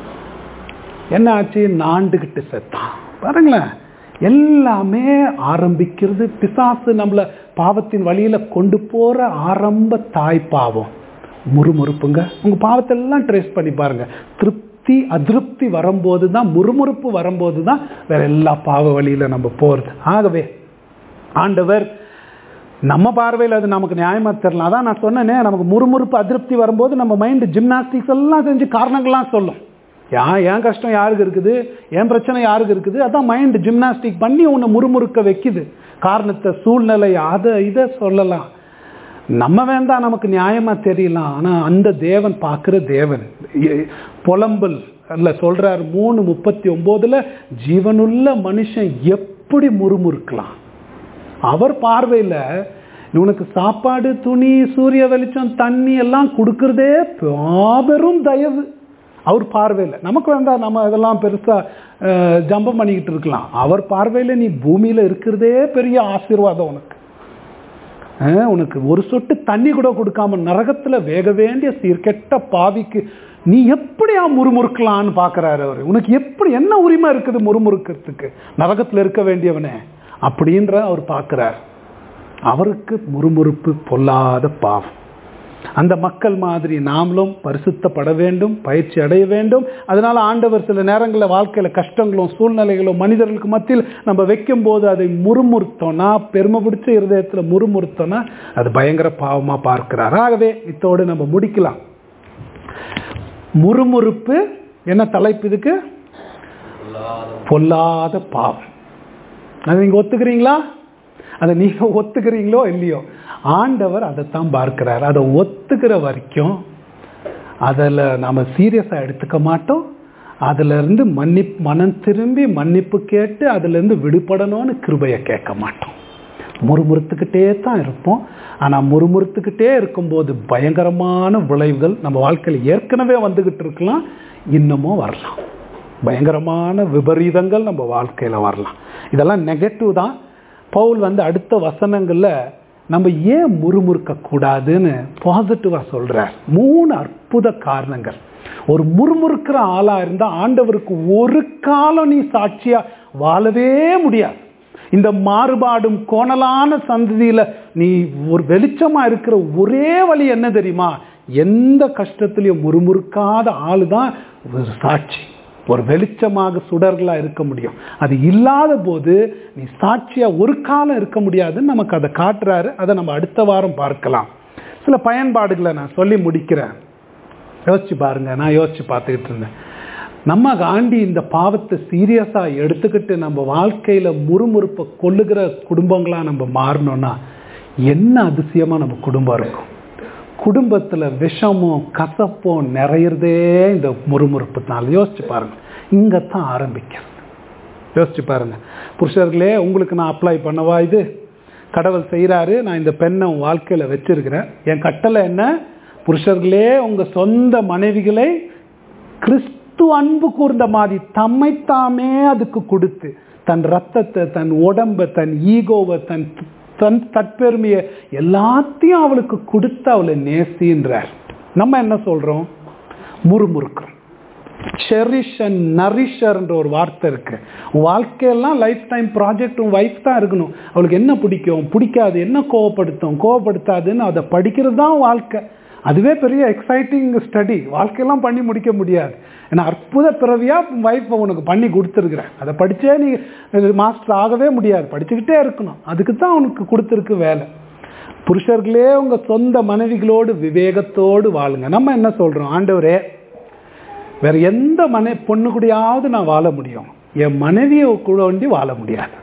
என்ன ஆச்சு நாண்டுகிட்டு செத்தான் பாருங்களேன் எல்லாமே ஆரம்பிக்கிறது பிசாசு நம்மளை பாவத்தின் வழியில கொண்டு போற ஆரம்ப தாய் பாவம் முறுமுறுப்புங்க உங்க பாவத்தை எல்லாம் ட்ரேஸ் பண்ணி பாருங்க திருப்தி அதிருப்தி வரும்போது தான் முறுமுறுப்பு வரும்போது தான் வேற எல்லா பாவ வழியில நம்ம போறது ஆகவே ஆண்டவர் நம்ம பார்வையில் அது நமக்கு நியாயமா தெரியல அதான் நான் சொன்னேனே நமக்கு முறுமுறுப்பு அதிருப்தி வரும்போது நம்ம மைண்டு ஜிம்னாஸ்டிக்ஸ் எல்லாம் செஞ்சு காரணங்கள்லாம் சொல்லும் யா என் கஷ்டம் யாருக்கு இருக்குது என் பிரச்சனை யாருக்கு இருக்குது அதான் மைண்ட் ஜிம்னாஸ்டிக் பண்ணி உன்னை முறுமுறுக்க வைக்குது காரணத்தை சூழ்நிலை அதை இதை சொல்லலாம் நம்ம வேண்டாம் நமக்கு நியாயமா தெரியலாம் ஆனா அந்த தேவன் பார்க்கிற தேவன் எ- புலம்பல் அல்ல சொல்றார் மூணு முப்பத்தி ஒன்பதுல ஜீவனுள்ள மனுஷன் எப்படி முறுமுறுக்கலாம் அவர் பார்வையில் உனக்கு சாப்பாடு துணி சூரிய வெளிச்சம் தண்ணி எல்லாம் கொடுக்கறதே மாபெரும் தயவு அவர் பார்வையில் நமக்கு வேண்டாம் நம்ம இதெல்லாம் பெருசா அஹ், ஜம்பம் பண்ணிக்கிட்டு இருக்கலாம் அவர் பார்வையில் நீ பூமியில இருக்கிறதே பெரிய ஆசீர்வாதம் உனக்கு அஹ், உனக்கு ஒரு சொட்டு தண்ணி கூட கொடுக்காம நரகத்துல வேக வேண்டிய சீர்கெட்ட பாவிக்கு நீ எப்படியா முறுமுறுக்கலான்னு பார்க்கறாரு அவர் உனக்கு எப்படி என்ன உரிமை இருக்குது முறுமுறுக்கிறதுக்கு நரகத்துல இருக்க வேண்டியவனே அப்படின்ற அவர் பார்க்கிறார் அவருக்கு முறுமுறுப்பு பொல்லாத பாவம் அந்த மக்கள் மாதிரி நாமளும் பரிசுத்தப்பட வேண்டும் பயிற்சி அடைய வேண்டும் அதனால ஆண்டவர் சில நேரங்களில் வாழ்க்கையில கஷ்டங்களும் சூழ்நிலைகளும் மனிதர்களுக்கு மத்தியில் நம்ம வைக்கும் போது அதை முறுமுறுத்தோம்னா பெருமை பிடிச்ச இருதயத்துல முறுமுறுத்தோம்னா அது பயங்கர பாவமா பார்க்கிறார் ஆகவே இத்தோடு நம்ம முடிக்கலாம் முறுமுறுப்பு என்ன தலைப்பு இதுக்கு பொல்லாத பாவம் அதை நீங்க ஒத்துக்கிறீங்களா அதை நீங்க ஒத்துக்கிறீங்களோ இல்லையோ ஆண்டவர் அதைத்தான் பார்க்கிறார் அதை ஒத்துக்கிற வரைக்கும் அதில் நாம சீரியஸாக எடுத்துக்க மாட்டோம் அதுல இருந்து மன்னிப் மனம் திரும்பி மன்னிப்பு கேட்டு அதுல இருந்து விடுபடணும்னு கிருபையை கேட்க மாட்டோம் முறுமுறுத்துக்கிட்டே தான் இருப்போம் ஆனா முறுமுறுத்துக்கிட்டே இருக்கும்போது பயங்கரமான விளைவுகள் நம்ம வாழ்க்கையில் ஏற்கனவே வந்துகிட்டு இருக்கலாம் இன்னமும் வரலாம் பயங்கரமான விபரீதங்கள் நம்ம வாழ்க்கையில வரலாம் இதெல்லாம் நெகட்டிவ் தான் பவுல் வந்து அடுத்த வசனங்கள்ல நம்ம ஏன் முறுமுறுக்க கூடாதுன்னு பாசிட்டிவா சொல்றார் மூணு அற்புத காரணங்கள் ஒரு முறுமுறுக்கிற ஆளா இருந்தா ஆண்டவருக்கு ஒரு காலம் நீ சாட்சியா வாழவே முடியாது இந்த மாறுபாடும் கோணலான சந்ததியில நீ ஒரு வெளிச்சமா இருக்கிற ஒரே வழி என்ன தெரியுமா எந்த கஷ்டத்திலையும் முறுமுறுக்காத ஆளு தான் ஒரு சாட்சி ஒரு வெளிச்சமாக சுடர்களா இருக்க முடியும் அது இல்லாத போது நீ சாட்சியா ஒரு காலம் இருக்க முடியாதுன்னு நமக்கு அதை காட்டுறாரு அதை நம்ம அடுத்த வாரம் பார்க்கலாம் சில பயன்பாடுகளை நான் சொல்லி முடிக்கிறேன் யோசிச்சு பாருங்க நான் யோசிச்சு பார்த்துக்கிட்டு இருந்தேன் நம்ம ஆண்டி இந்த பாவத்தை சீரியஸா எடுத்துக்கிட்டு நம்ம வாழ்க்கையில முறுமுறுப்பை கொள்ளுகிற குடும்பங்களா நம்ம மாறணும்னா என்ன அதிசயமா நம்ம குடும்பம் இருக்கும் குடும்பத்துல விஷமும் கசப்பும் நிறையிறதே இந்த முறுமுறுப்புனால யோசிச்சு பாருங்க இங்கத்தான் ஆரம்பிக்கிறது யோசிச்சு பாருங்க புருஷர்களே உங்களுக்கு நான் அப்ளை பண்ணவா இது கடவுள் செய்கிறாரு நான் இந்த பெண்ணை உன் வாழ்க்கையில வச்சிருக்கிறேன் என் கட்டளை என்ன புருஷர்களே உங்க சொந்த மனைவிகளை கிறிஸ்து அன்பு கூர்ந்த மாதிரி தம்மைத்தாமே அதுக்கு கொடுத்து தன் ரத்தத்தை தன் உடம்பை தன் ஈகோவை தன் தன் தற்பெருமையை எல்லாத்தையும் அவளுக்கு கொடுத்து அவளை நேசின்றார் நம்ம என்ன சொல்றோம் முறுமுறுக்கிறோம் செரிஷ் அண்ட் நரிஷர்ன்ற ஒரு வார்த்தை இருக்கு வாழ்க்கையெல்லாம் லைஃப் டைம் ப்ராஜெக்ட் உன் ஒய்ஃப் தான் இருக்கணும் அவளுக்கு என்ன பிடிக்கும் பிடிக்காது என்ன கோவப்படுத்தும் கோவப்படுத்தாதுன்னு அதை படிக்கிறது தான் வாழ்க்கை அதுவே பெரிய எக்ஸைட்டிங் ஸ்டடி வாழ்க்கையெல்லாம் பண்ணி முடிக்க முடியாது ஏன்னா அற்புத பிறவியா ஒய்ஃபை உனக்கு பண்ணி கொடுத்துருக்குறேன் அதை படிச்சே நீ மாஸ்டர் ஆகவே முடியாது படிச்சுக்கிட்டே இருக்கணும் அதுக்கு தான் உனக்கு கொடுத்துருக்கு வேலை புருஷர்களே உங்க சொந்த மனைவிகளோடு விவேகத்தோடு வாழுங்க நம்ம என்ன சொல்றோம் ஆண்டவரே வேற எந்த மனை பொண்ணு கூடயாவது நான் வாழ முடியும் என் மனைவியை கூட வேண்டி வாழ முடியாது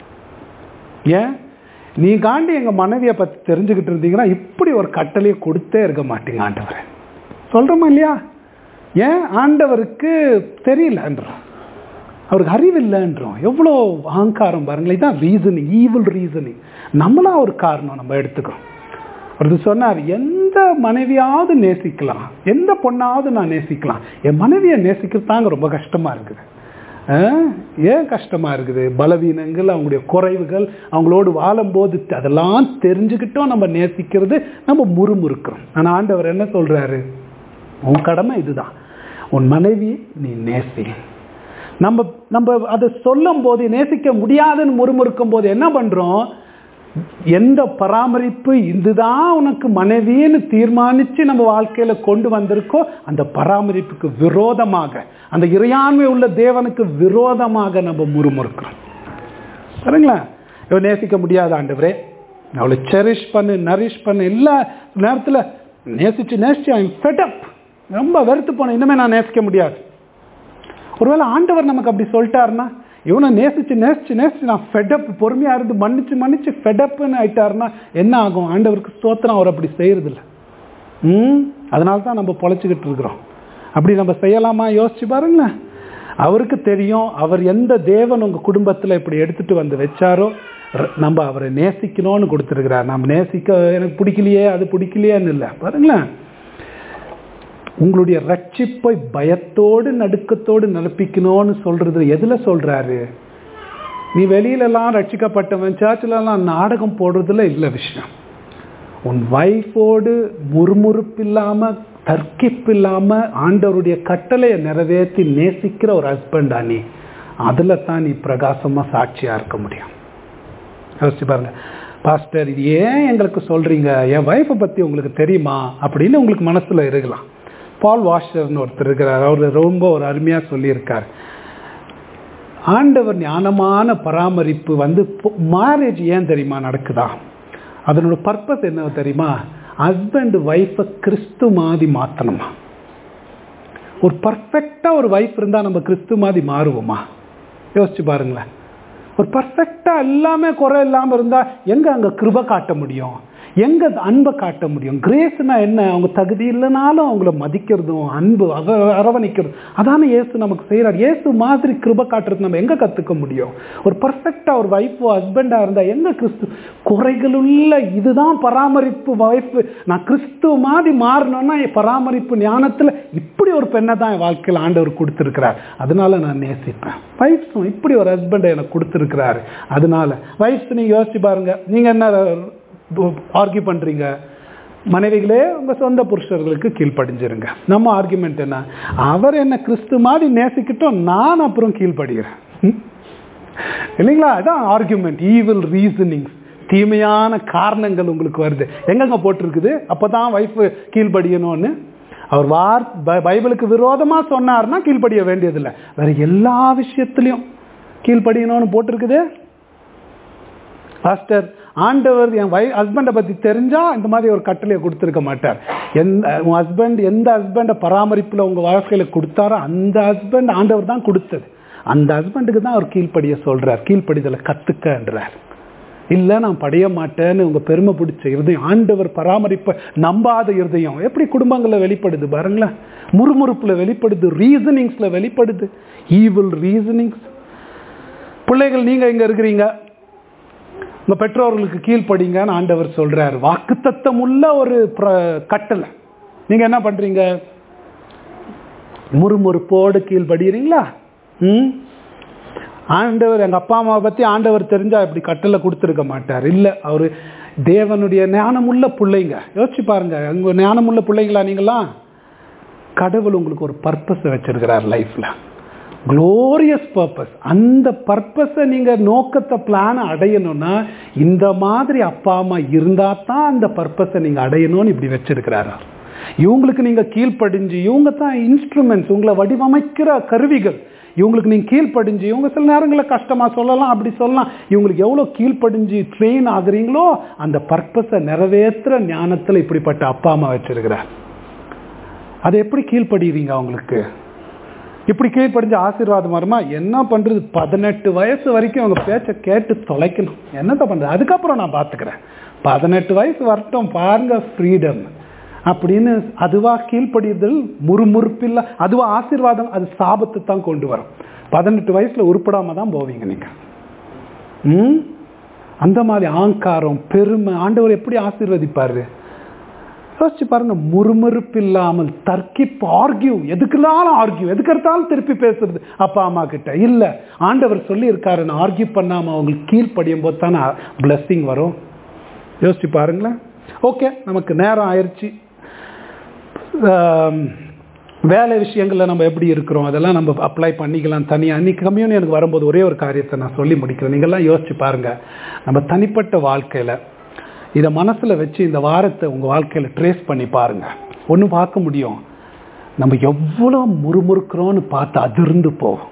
ஏன் நீ காண்டி எங்க மனைவியை பத்தி தெரிஞ்சுக்கிட்டு இருந்தீங்கன்னா இப்படி ஒரு கட்டளையை கொடுத்தே இருக்க மாட்டீங்க ஆண்டவரை சொல்றோமா இல்லையா ஏன் ஆண்டவருக்கு தெரியலன்றோம் அவருக்கு அறிவு இல்லைன்றோம் எவ்வளோ அகங்காரம் பாருங்களேன் இதான் ரீசனிங் ஈவில் ரீசனிங் நம்மளா ஒரு காரணம் நம்ம எடுத்துக்கிறோம் ஒருத்தர் சொன்னார் எந்த மனைவியாவது நேசிக்கலாம் எந்த பொண்ணாவது நான் நேசிக்கலாம் என் மனைவியை நேசிக்கிறது தாங்க ரொம்ப கஷ்டமா இருக்குது ஆஹ், ஏன் கஷ்டமா இருக்குது பலவீனங்கள் அவங்களுடைய குறைவுகள் அவங்களோடு வாழும்போது அதெல்லாம் தெரிஞ்சுக்கிட்டோம் நம்ம நேசிக்கிறது நம்ம முறுமுறுக்கிறோம் ஆனால் ஆண்டவர் என்ன சொல்றாரு உன் கடமை இதுதான் உன் மனைவி நீ நேசி நம்ம நம்ம அதை சொல்லும் போது நேசிக்க முடியாதுன்னு முறுமுறுக்கும் போது என்ன பண்றோம் எந்த பராமரிப்பு இதுதான் உனக்கு மனைவின்னு தீர்மானிச்சு நம்ம வாழ்க்கையில கொண்டு வந்திருக்கோ அந்த பராமரிப்புக்கு விரோதமாக அந்த இறையாண்மை உள்ள தேவனுக்கு விரோதமாக நம்ம முறுமுறுக்கிறோம் சரிங்களா இவன் நேசிக்க முடியாத ஆண்டவரே அவளை செரிஷ் பண்ணு நரிஷ் பண்ணு எல்லா நேரத்தில் நேசிச்சு நேசிச்சு அவன் ஃபெட்டப் ரொம்ப வெறுத்து போனேன் இனிமே நான் நேசிக்க முடியாது ஒருவேளை ஆண்டவர் நமக்கு அப்படி சொல்லிட்டாருன்னா இவனை நேசிச்சு நேசிச்சு நேசிச்சு நான் ஃபெடப் பொறுமையா இருந்து மன்னிச்சு மன்னிச்சு ஃபெடப்னு ஆயிட்டாருன்னா என்ன ஆகும் ஆண்டவருக்கு ஸ்தோத்திரம் அவர் அப்படி செய்யறதில்ல ம் அதனால தான் நம்ம பொழைச்சிக்கிட்டு இருக்கிறோம் அப்படி நம்ம செய்யலாமா யோசிச்சு பாருங்களேன் அவருக்கு தெரியும் அவர் எந்த தேவன் உங்க குடும்பத்துல இப்படி எடுத்துட்டு வந்து வச்சாரோ ர- நம்ம அவரை நேசிக்கணும்னு கொடுத்துருக்கிறார் நம்ம நேசிக்க எனக்கு பிடிக்கலையே அது பிடிக்கலையேன்னு இல்லை பாருங்களேன் உங்களுடைய ரட்சிப்பை பயத்தோடு நடுக்கத்தோடு நடப்பிக்கணும்னு சொல்றது எதுல சொல்றாரு நீ வெளியிலலாம் ரட்சிக்கப்பட்டவன் சர்ச்சிலலாம் நாடகம் போடுறதுல இல்லை விஷயம் உன் வைஃபோடு முறுமுறுப்பில்லாம தர்க்கிப்பில்லாம ஆண்டவருடைய கட்டளையை நிறைவேற்றி நேசிக்கிற ஒரு ஹஸ்பண்டா நீ அதுல தான் நீ பிரகாசமா சாட்சியா இருக்க முடியும் யோசிச்சு பாருங்க பாஸ்டர் இது ஏன் எங்களுக்கு சொல்றீங்க என் வைஃபை பத்தி உங்களுக்கு தெரியுமா அப்படின்னு உங்களுக்கு மனசுல இருக்கலாம் பால் வாஷர்னு ஒருத்தர் இருக்கிறார் அவர் ரொம்ப ஒரு அருமையா சொல்லியிருக்கார் ஆண்டவர் ஞானமான பராமரிப்பு வந்து மேரேஜ் ஏன் தெரியுமா நடக்குதா அதனோட பர்பஸ் என்ன தெரியுமா ஹஸ்பண்ட் ஒய்ஃபை கிறிஸ்து மாதிரி மாத்தணுமா ஒரு பர்ஃபெக்டா ஒரு வைஃப் இருந்தா நம்ம கிறிஸ்து மாதிரி மாறுவோமா யோசிச்சு பாருங்களேன் ஒரு பர்ஃபெக்டா எல்லாமே குறை இல்லாம இருந்தா எங்க அங்க கிருப காட்ட முடியும் எங்க அன்பை காட்ட முடியும் கிரேஸ்னா என்ன அவங்க தகுதி இல்லைனாலும் அவங்கள மதிக்கிறதும் அன்பு அத அரவணைக்கிறதும் அதானே இயேசு நமக்கு செய்யறார் இயேசு மாதிரி கிருப காட்டுறது நம்ம எங்க கத்துக்க முடியும் ஒரு பர்ஃபெக்டா ஒரு வைஃபோ ஹஸ்பண்டா இருந்தா எங்க கிறிஸ்து குறைகளுள்ள இதுதான் பராமரிப்பு வைஃப் நான் கிறிஸ்துவ மாதிரி மாறணும்னா என் பராமரிப்பு ஞானத்துல இப்படி ஒரு பெண்ணை தான் என் வாழ்க்கையில் ஆண்டவர் கொடுத்துருக்கிறார் அதனால நான் நேசிப்பேன் வைஃப்ஸும் இப்படி ஒரு ஹஸ்பண்டை எனக்கு கொடுத்துருக்கிறாரு அதனால வைஃப்ஸ் நீங்க யோசிச்சு பாருங்க நீங்க என்ன ஆர்கியூ பண்றீங்க மனைவிகளே உங்க சொந்த புருஷர்களுக்கு கீழ்ப்படிஞ்சிருங்க நம்ம ஆர்குமெண்ட் என்ன அவர் என்ன கிறிஸ்து மாதிரி நேசிக்கிட்டோம் நான் அப்புறம் கீழ்ப்படுகிறேன் ம்? இல்லைங்களா அதான் ஆர்குமெண்ட் ஈவில் ரீசனிங்ஸ் தீமையான காரணங்கள் உங்களுக்கு வருது எங்கெங்க போட்டிருக்குது அப்பதான் வைஃப் கீழ்ப்படியணும்னு அவர் வார் பை- பைபிளுக்கு விரோதமா சொன்னார்னா கீழ்ப்படிய வேண்டியதில்லை வேற எல்லா விஷயத்திலையும் கீழ்ப்படியணும்னு போட்டிருக்குது பாஸ்டர் ஆண்டவர் என் வை ஹஸ்பண்டை பத்தி தெரிஞ்சா இந்த மாதிரி ஒரு கட்டளையை கொடுத்துருக்க மாட்டார் எந்த உன் ஹஸ்பண்ட் எந்த ஹஸ்பண்டை பராமரிப்புல உங்க வாழ்க்கையில கொடுத்தாரோ அந்த ஹஸ்பண்ட் ஆண்டவர் தான் கொடுத்தது அந்த ஹஸ்பண்டுக்கு தான் அவர் கீழ்ப்படிய சொல்றார் கீழ்ப்படிதலை கத்துக்கன்றார் இல்ல நான் படைய மாட்டேன்னு உங்க பெருமை பிடிச்ச இருதயம் ஆண்டவர் பராமரிப்ப நம்பாத இருதயம் எப்படி குடும்பங்கள்ல வெளிப்படுது பாருங்களேன் முறுமுறுப்புல வெளிப்படுது ரீசனிங்ஸ்ல வெளிப்படுது ஈவில் ரீசனிங்ஸ் பிள்ளைகள் நீங்க இங்க இருக்கிறீங்க உங்க பெற்றோர்களுக்கு கீழ்ப்படிங்கன்னு ஆண்டவர் சொல்றாரு வாக்குத்தத்தம் உள்ள ஒரு பிர- கட்டளை நீங்க என்ன பண்றீங்க முறுமுறுப்போடு கீழ்படுகிறீங்களா ம் ஆண்டவர் எங்க அப்பா அம்மாவை பத்தி ஆண்டவர் தெரிஞ்சா இப்படி கட்டளை கொடுத்துருக்க மாட்டார் இல்ல அவரு தேவனுடைய ஞானமுள்ள பிள்ளைங்க யோசிச்சு பாருங்க உங்க ஞானமுள்ள பிள்ளைங்களா நீங்களாம் கடவுள் உங்களுக்கு ஒரு பர்பஸ் வச்சிருக்கிறார் லைஃப்ல குளோரியஸ் பர்பஸ் அந்த பர்பஸை நீங்க நோக்கத்தை பிளான அடையணும்னா இந்த மாதிரி அப்பா அம்மா இருந்தா தான் அந்த பர்பஸை நீங்க அடையணும்னு இப்படி வச்சிருக்கிறாரா இவங்களுக்கு நீங்க கீழ்ப்படிஞ்சு இவங்க தான் இன்ஸ்ட்ருமெண்ட்ஸ் உங்களை வடிவமைக்கிற கருவிகள் இவங்களுக்கு நீங்க கீழ்ப்படிஞ்சு இவங்க சில நேரங்களில் கஷ்டமா சொல்லலாம் அப்படி சொல்லலாம் இவங்களுக்கு எவ்வளவு கீழ்ப்படிஞ்சு ட்ரெயின் ஆகுறீங்களோ அந்த பர்பஸை நிறைவேற்றுற ஞானத்துல இப்படிப்பட்ட அப்பா அம்மா வச்சிருக்கிறார் அதை எப்படி கீழ்ப்படுகிறீங்க அவங்களுக்கு இப்படி கீழ்ப்படிஞ்ச ஆசீர்வாதம் வருமா என்ன பண்றது பதினெட்டு வயசு வரைக்கும் அவங்க பேச்சை கேட்டு தொலைக்கணும் என்னத்த பண்றது அதுக்கப்புறம் நான் பார்த்துக்கிறேன் பதினெட்டு வயசு வரட்டும் பாருங்க ஃப்ரீடம் அப்படின்னு அதுவா கீழ்ப்படிதல் முறுமுறுப்பில்ல அதுவா ஆசீர்வாதம் அது சாபத்தை தான் கொண்டு வரும் பதினெட்டு வயசுல உருப்படாம தான் போவீங்க நீங்க ம் அந்த மாதிரி ஆங்காரம் பெருமை ஆண்டவர் எப்படி ஆசீர்வதிப்பாரு யோசிச்சு பாருங்க முறுமுறுப்பு இல்லாமல் தர்க்கிப்பு ஆர்கியூ எதுக்குனாலும் ஆர்கியூ எதுக்கு எடுத்தாலும் திருப்பி பேசுறது அப்பா அம்மா கிட்ட இல்ல ஆண்டவர் சொல்லி இருக்காரு நான் ஆர்கியூ பண்ணாம அவங்களுக்கு கீழ்ப்படியும் போது தானே பிளஸ்ஸிங் வரும் யோசிச்சு பாருங்களேன் ஓகே நமக்கு நேரம் ஆயிடுச்சு ஆம், வேலை விஷயங்களில் நம்ம எப்படி இருக்கிறோம் அதெல்லாம் நம்ம அப்ளை பண்ணிக்கலாம் தனியாக அன்றைக்கி கம்யூனியனுக்கு வரும்போது ஒரே ஒரு காரியத்தை நான் சொல்லி முடிக்கிறேன் நீங்கள்லாம் யோசிச்சு பாருங்க நம்ம தனிப்பட்ட வாழ்க்கையில் இதை மனசில் வச்சு இந்த வாரத்தை உங்கள் வாழ்க்கையில் ட்ரேஸ் பண்ணி பாருங்க ஒன்று பார்க்க முடியும் நம்ம எவ்வளோ முறுமுறுக்கிறோன்னு பார்த்து அதிர்ந்து போகும்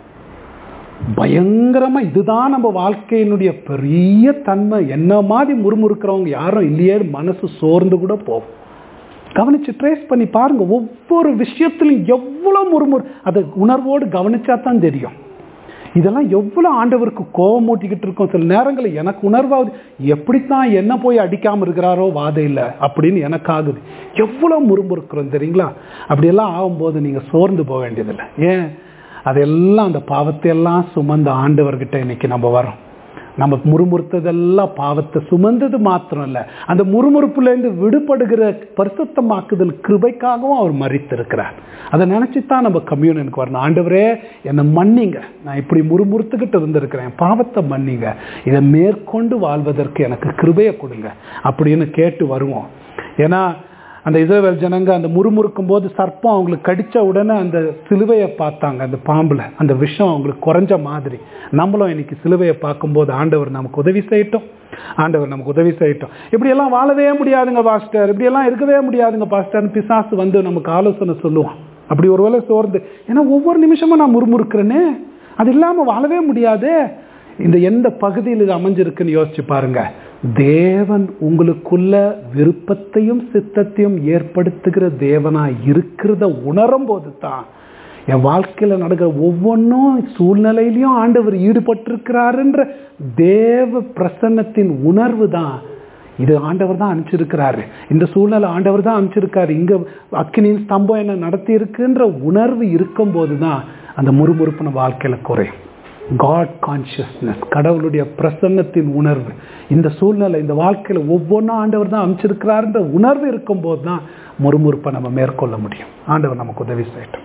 பயங்கரமா இதுதான் நம்ம வாழ்க்கையினுடைய பெரிய தன்மை என்ன மாதிரி முறுமுறுக்கிறவங்க யாரும் இல்லையே மனசு சோர்ந்து கூட போகும் கவனிச்சு ட்ரேஸ் பண்ணி பாருங்க ஒவ்வொரு விஷயத்திலும் எவ்வளவு முறுமுறு அதை உணர்வோடு கவனிச்சா தான் தெரியும் இதெல்லாம் எவ்வளவு ஆண்டவருக்கு கோபம் மூட்டிக்கிட்டு இருக்கோம் சில நேரங்களில் எனக்கு உணர்வாகுது எப்படித்தான் என்ன போய் அடிக்காம இருக்கிறாரோ வாதை இல்லை அப்படின்னு எனக்கு ஆகுது எவ்வளவு முறுமுறுக்கிறோம் தெரியுங்களா அப்படியெல்லாம் ஆகும்போது நீங்க சோர்ந்து போக வேண்டியதில்லை ஏன் அதெல்லாம் அந்த பாவத்தை எல்லாம் சுமந்த ஆண்டவர்கிட்ட இன்னைக்கு நம்ம வரோம் நம்ம முறுமுறுத்ததெல்லாம் பாவத்தை சுமந்தது மாத்திரம் இல்லை அந்த முறுமுறுப்புலேருந்து விடுபடுகிற பரிசுத்தமாக்குதல் கிருபைக்காகவும் அவர் மறித்திருக்கிறார் அதை நினச்சி தான் நம்ம கம்யூனியனுக்கு வரணும் ஆண்டவரே என்னை மன்னிங்க நான் இப்படி முறுமுறுத்துக்கிட்டு இருந்திருக்கிறேன் பாவத்தை மன்னிங்க இதை மேற்கொண்டு வாழ்வதற்கு எனக்கு கிருபையை கொடுங்க அப்படின்னு கேட்டு வருவோம் ஏன்னா அந்த இஸ்ரவேல் ஜனங்க அந்த முறுமுறுக்கும் போது சர்ப்பம் அவங்களுக்கு கடிச்ச உடனே அந்த சிலுவையை பார்த்தாங்க அந்த பாம்புல அந்த விஷம் அவங்களுக்கு குறைஞ்ச மாதிரி நம்மளும் இன்னைக்கு சிலுவையை பார்க்கும்போது ஆண்டவர் நமக்கு உதவி செய்யட்டும் ஆண்டவர் நமக்கு உதவி செய்யட்டும் இப்படியெல்லாம் வாழவே முடியாதுங்க பாஸ்டர் இப்படியெல்லாம் இருக்கவே முடியாதுங்க பாஸ்டர்னு பிசாசு வந்து நமக்கு ஆலோசனை சொல்லுவான் அப்படி ஒருவேளை சோர்ந்து ஏன்னா ஒவ்வொரு நிமிஷமும் நான் முறுமுறுக்கிறேனே அது இல்லாமல் வாழவே முடியாதே இந்த எந்த பகுதியில் இது அமைஞ்சிருக்குன்னு யோசிச்சு பாருங்க தேவன் உங்களுக்குள்ள விருப்பத்தையும் சித்தத்தையும் ஏற்படுத்துகிற தேவனா இருக்கிறத உணரும் போது தான் என் வாழ்க்கையில் நடக்கிற ஒவ்வொன்றும் சூழ்நிலையிலையும் ஆண்டவர் ஈடுபட்டிருக்கிறாருன்ற தேவ பிரசன்னத்தின் உணர்வு தான் இது ஆண்டவர் தான் அனுப்பிச்சிருக்கிறாரு இந்த சூழ்நிலை ஆண்டவர் தான் அனுப்பிச்சிருக்காரு இங்க அக்கினியின் ஸ்தம்பம் என்ன நடத்தி இருக்குன்ற உணர்வு இருக்கும்போது தான் அந்த முறுமுறுப்பு நம்ம வாழ்க்கையில குறையும் காட் கான்சியஸ்னஸ் கடவுளுடைய பிரசன்னத்தின் உணர்வு இந்த சூழ்நிலை இந்த வாழ்க்கையில ஒவ்வொன்றும் ஆண்டவர் தான் அமைச்சிருக்கிறாருன்ற உணர்வு இருக்கும்போது தான் முறுமுறுப்பை நம்ம மேற்கொள்ள முடியும் ஆண்டவர் நமக்கு உதவி செய்யட்டும்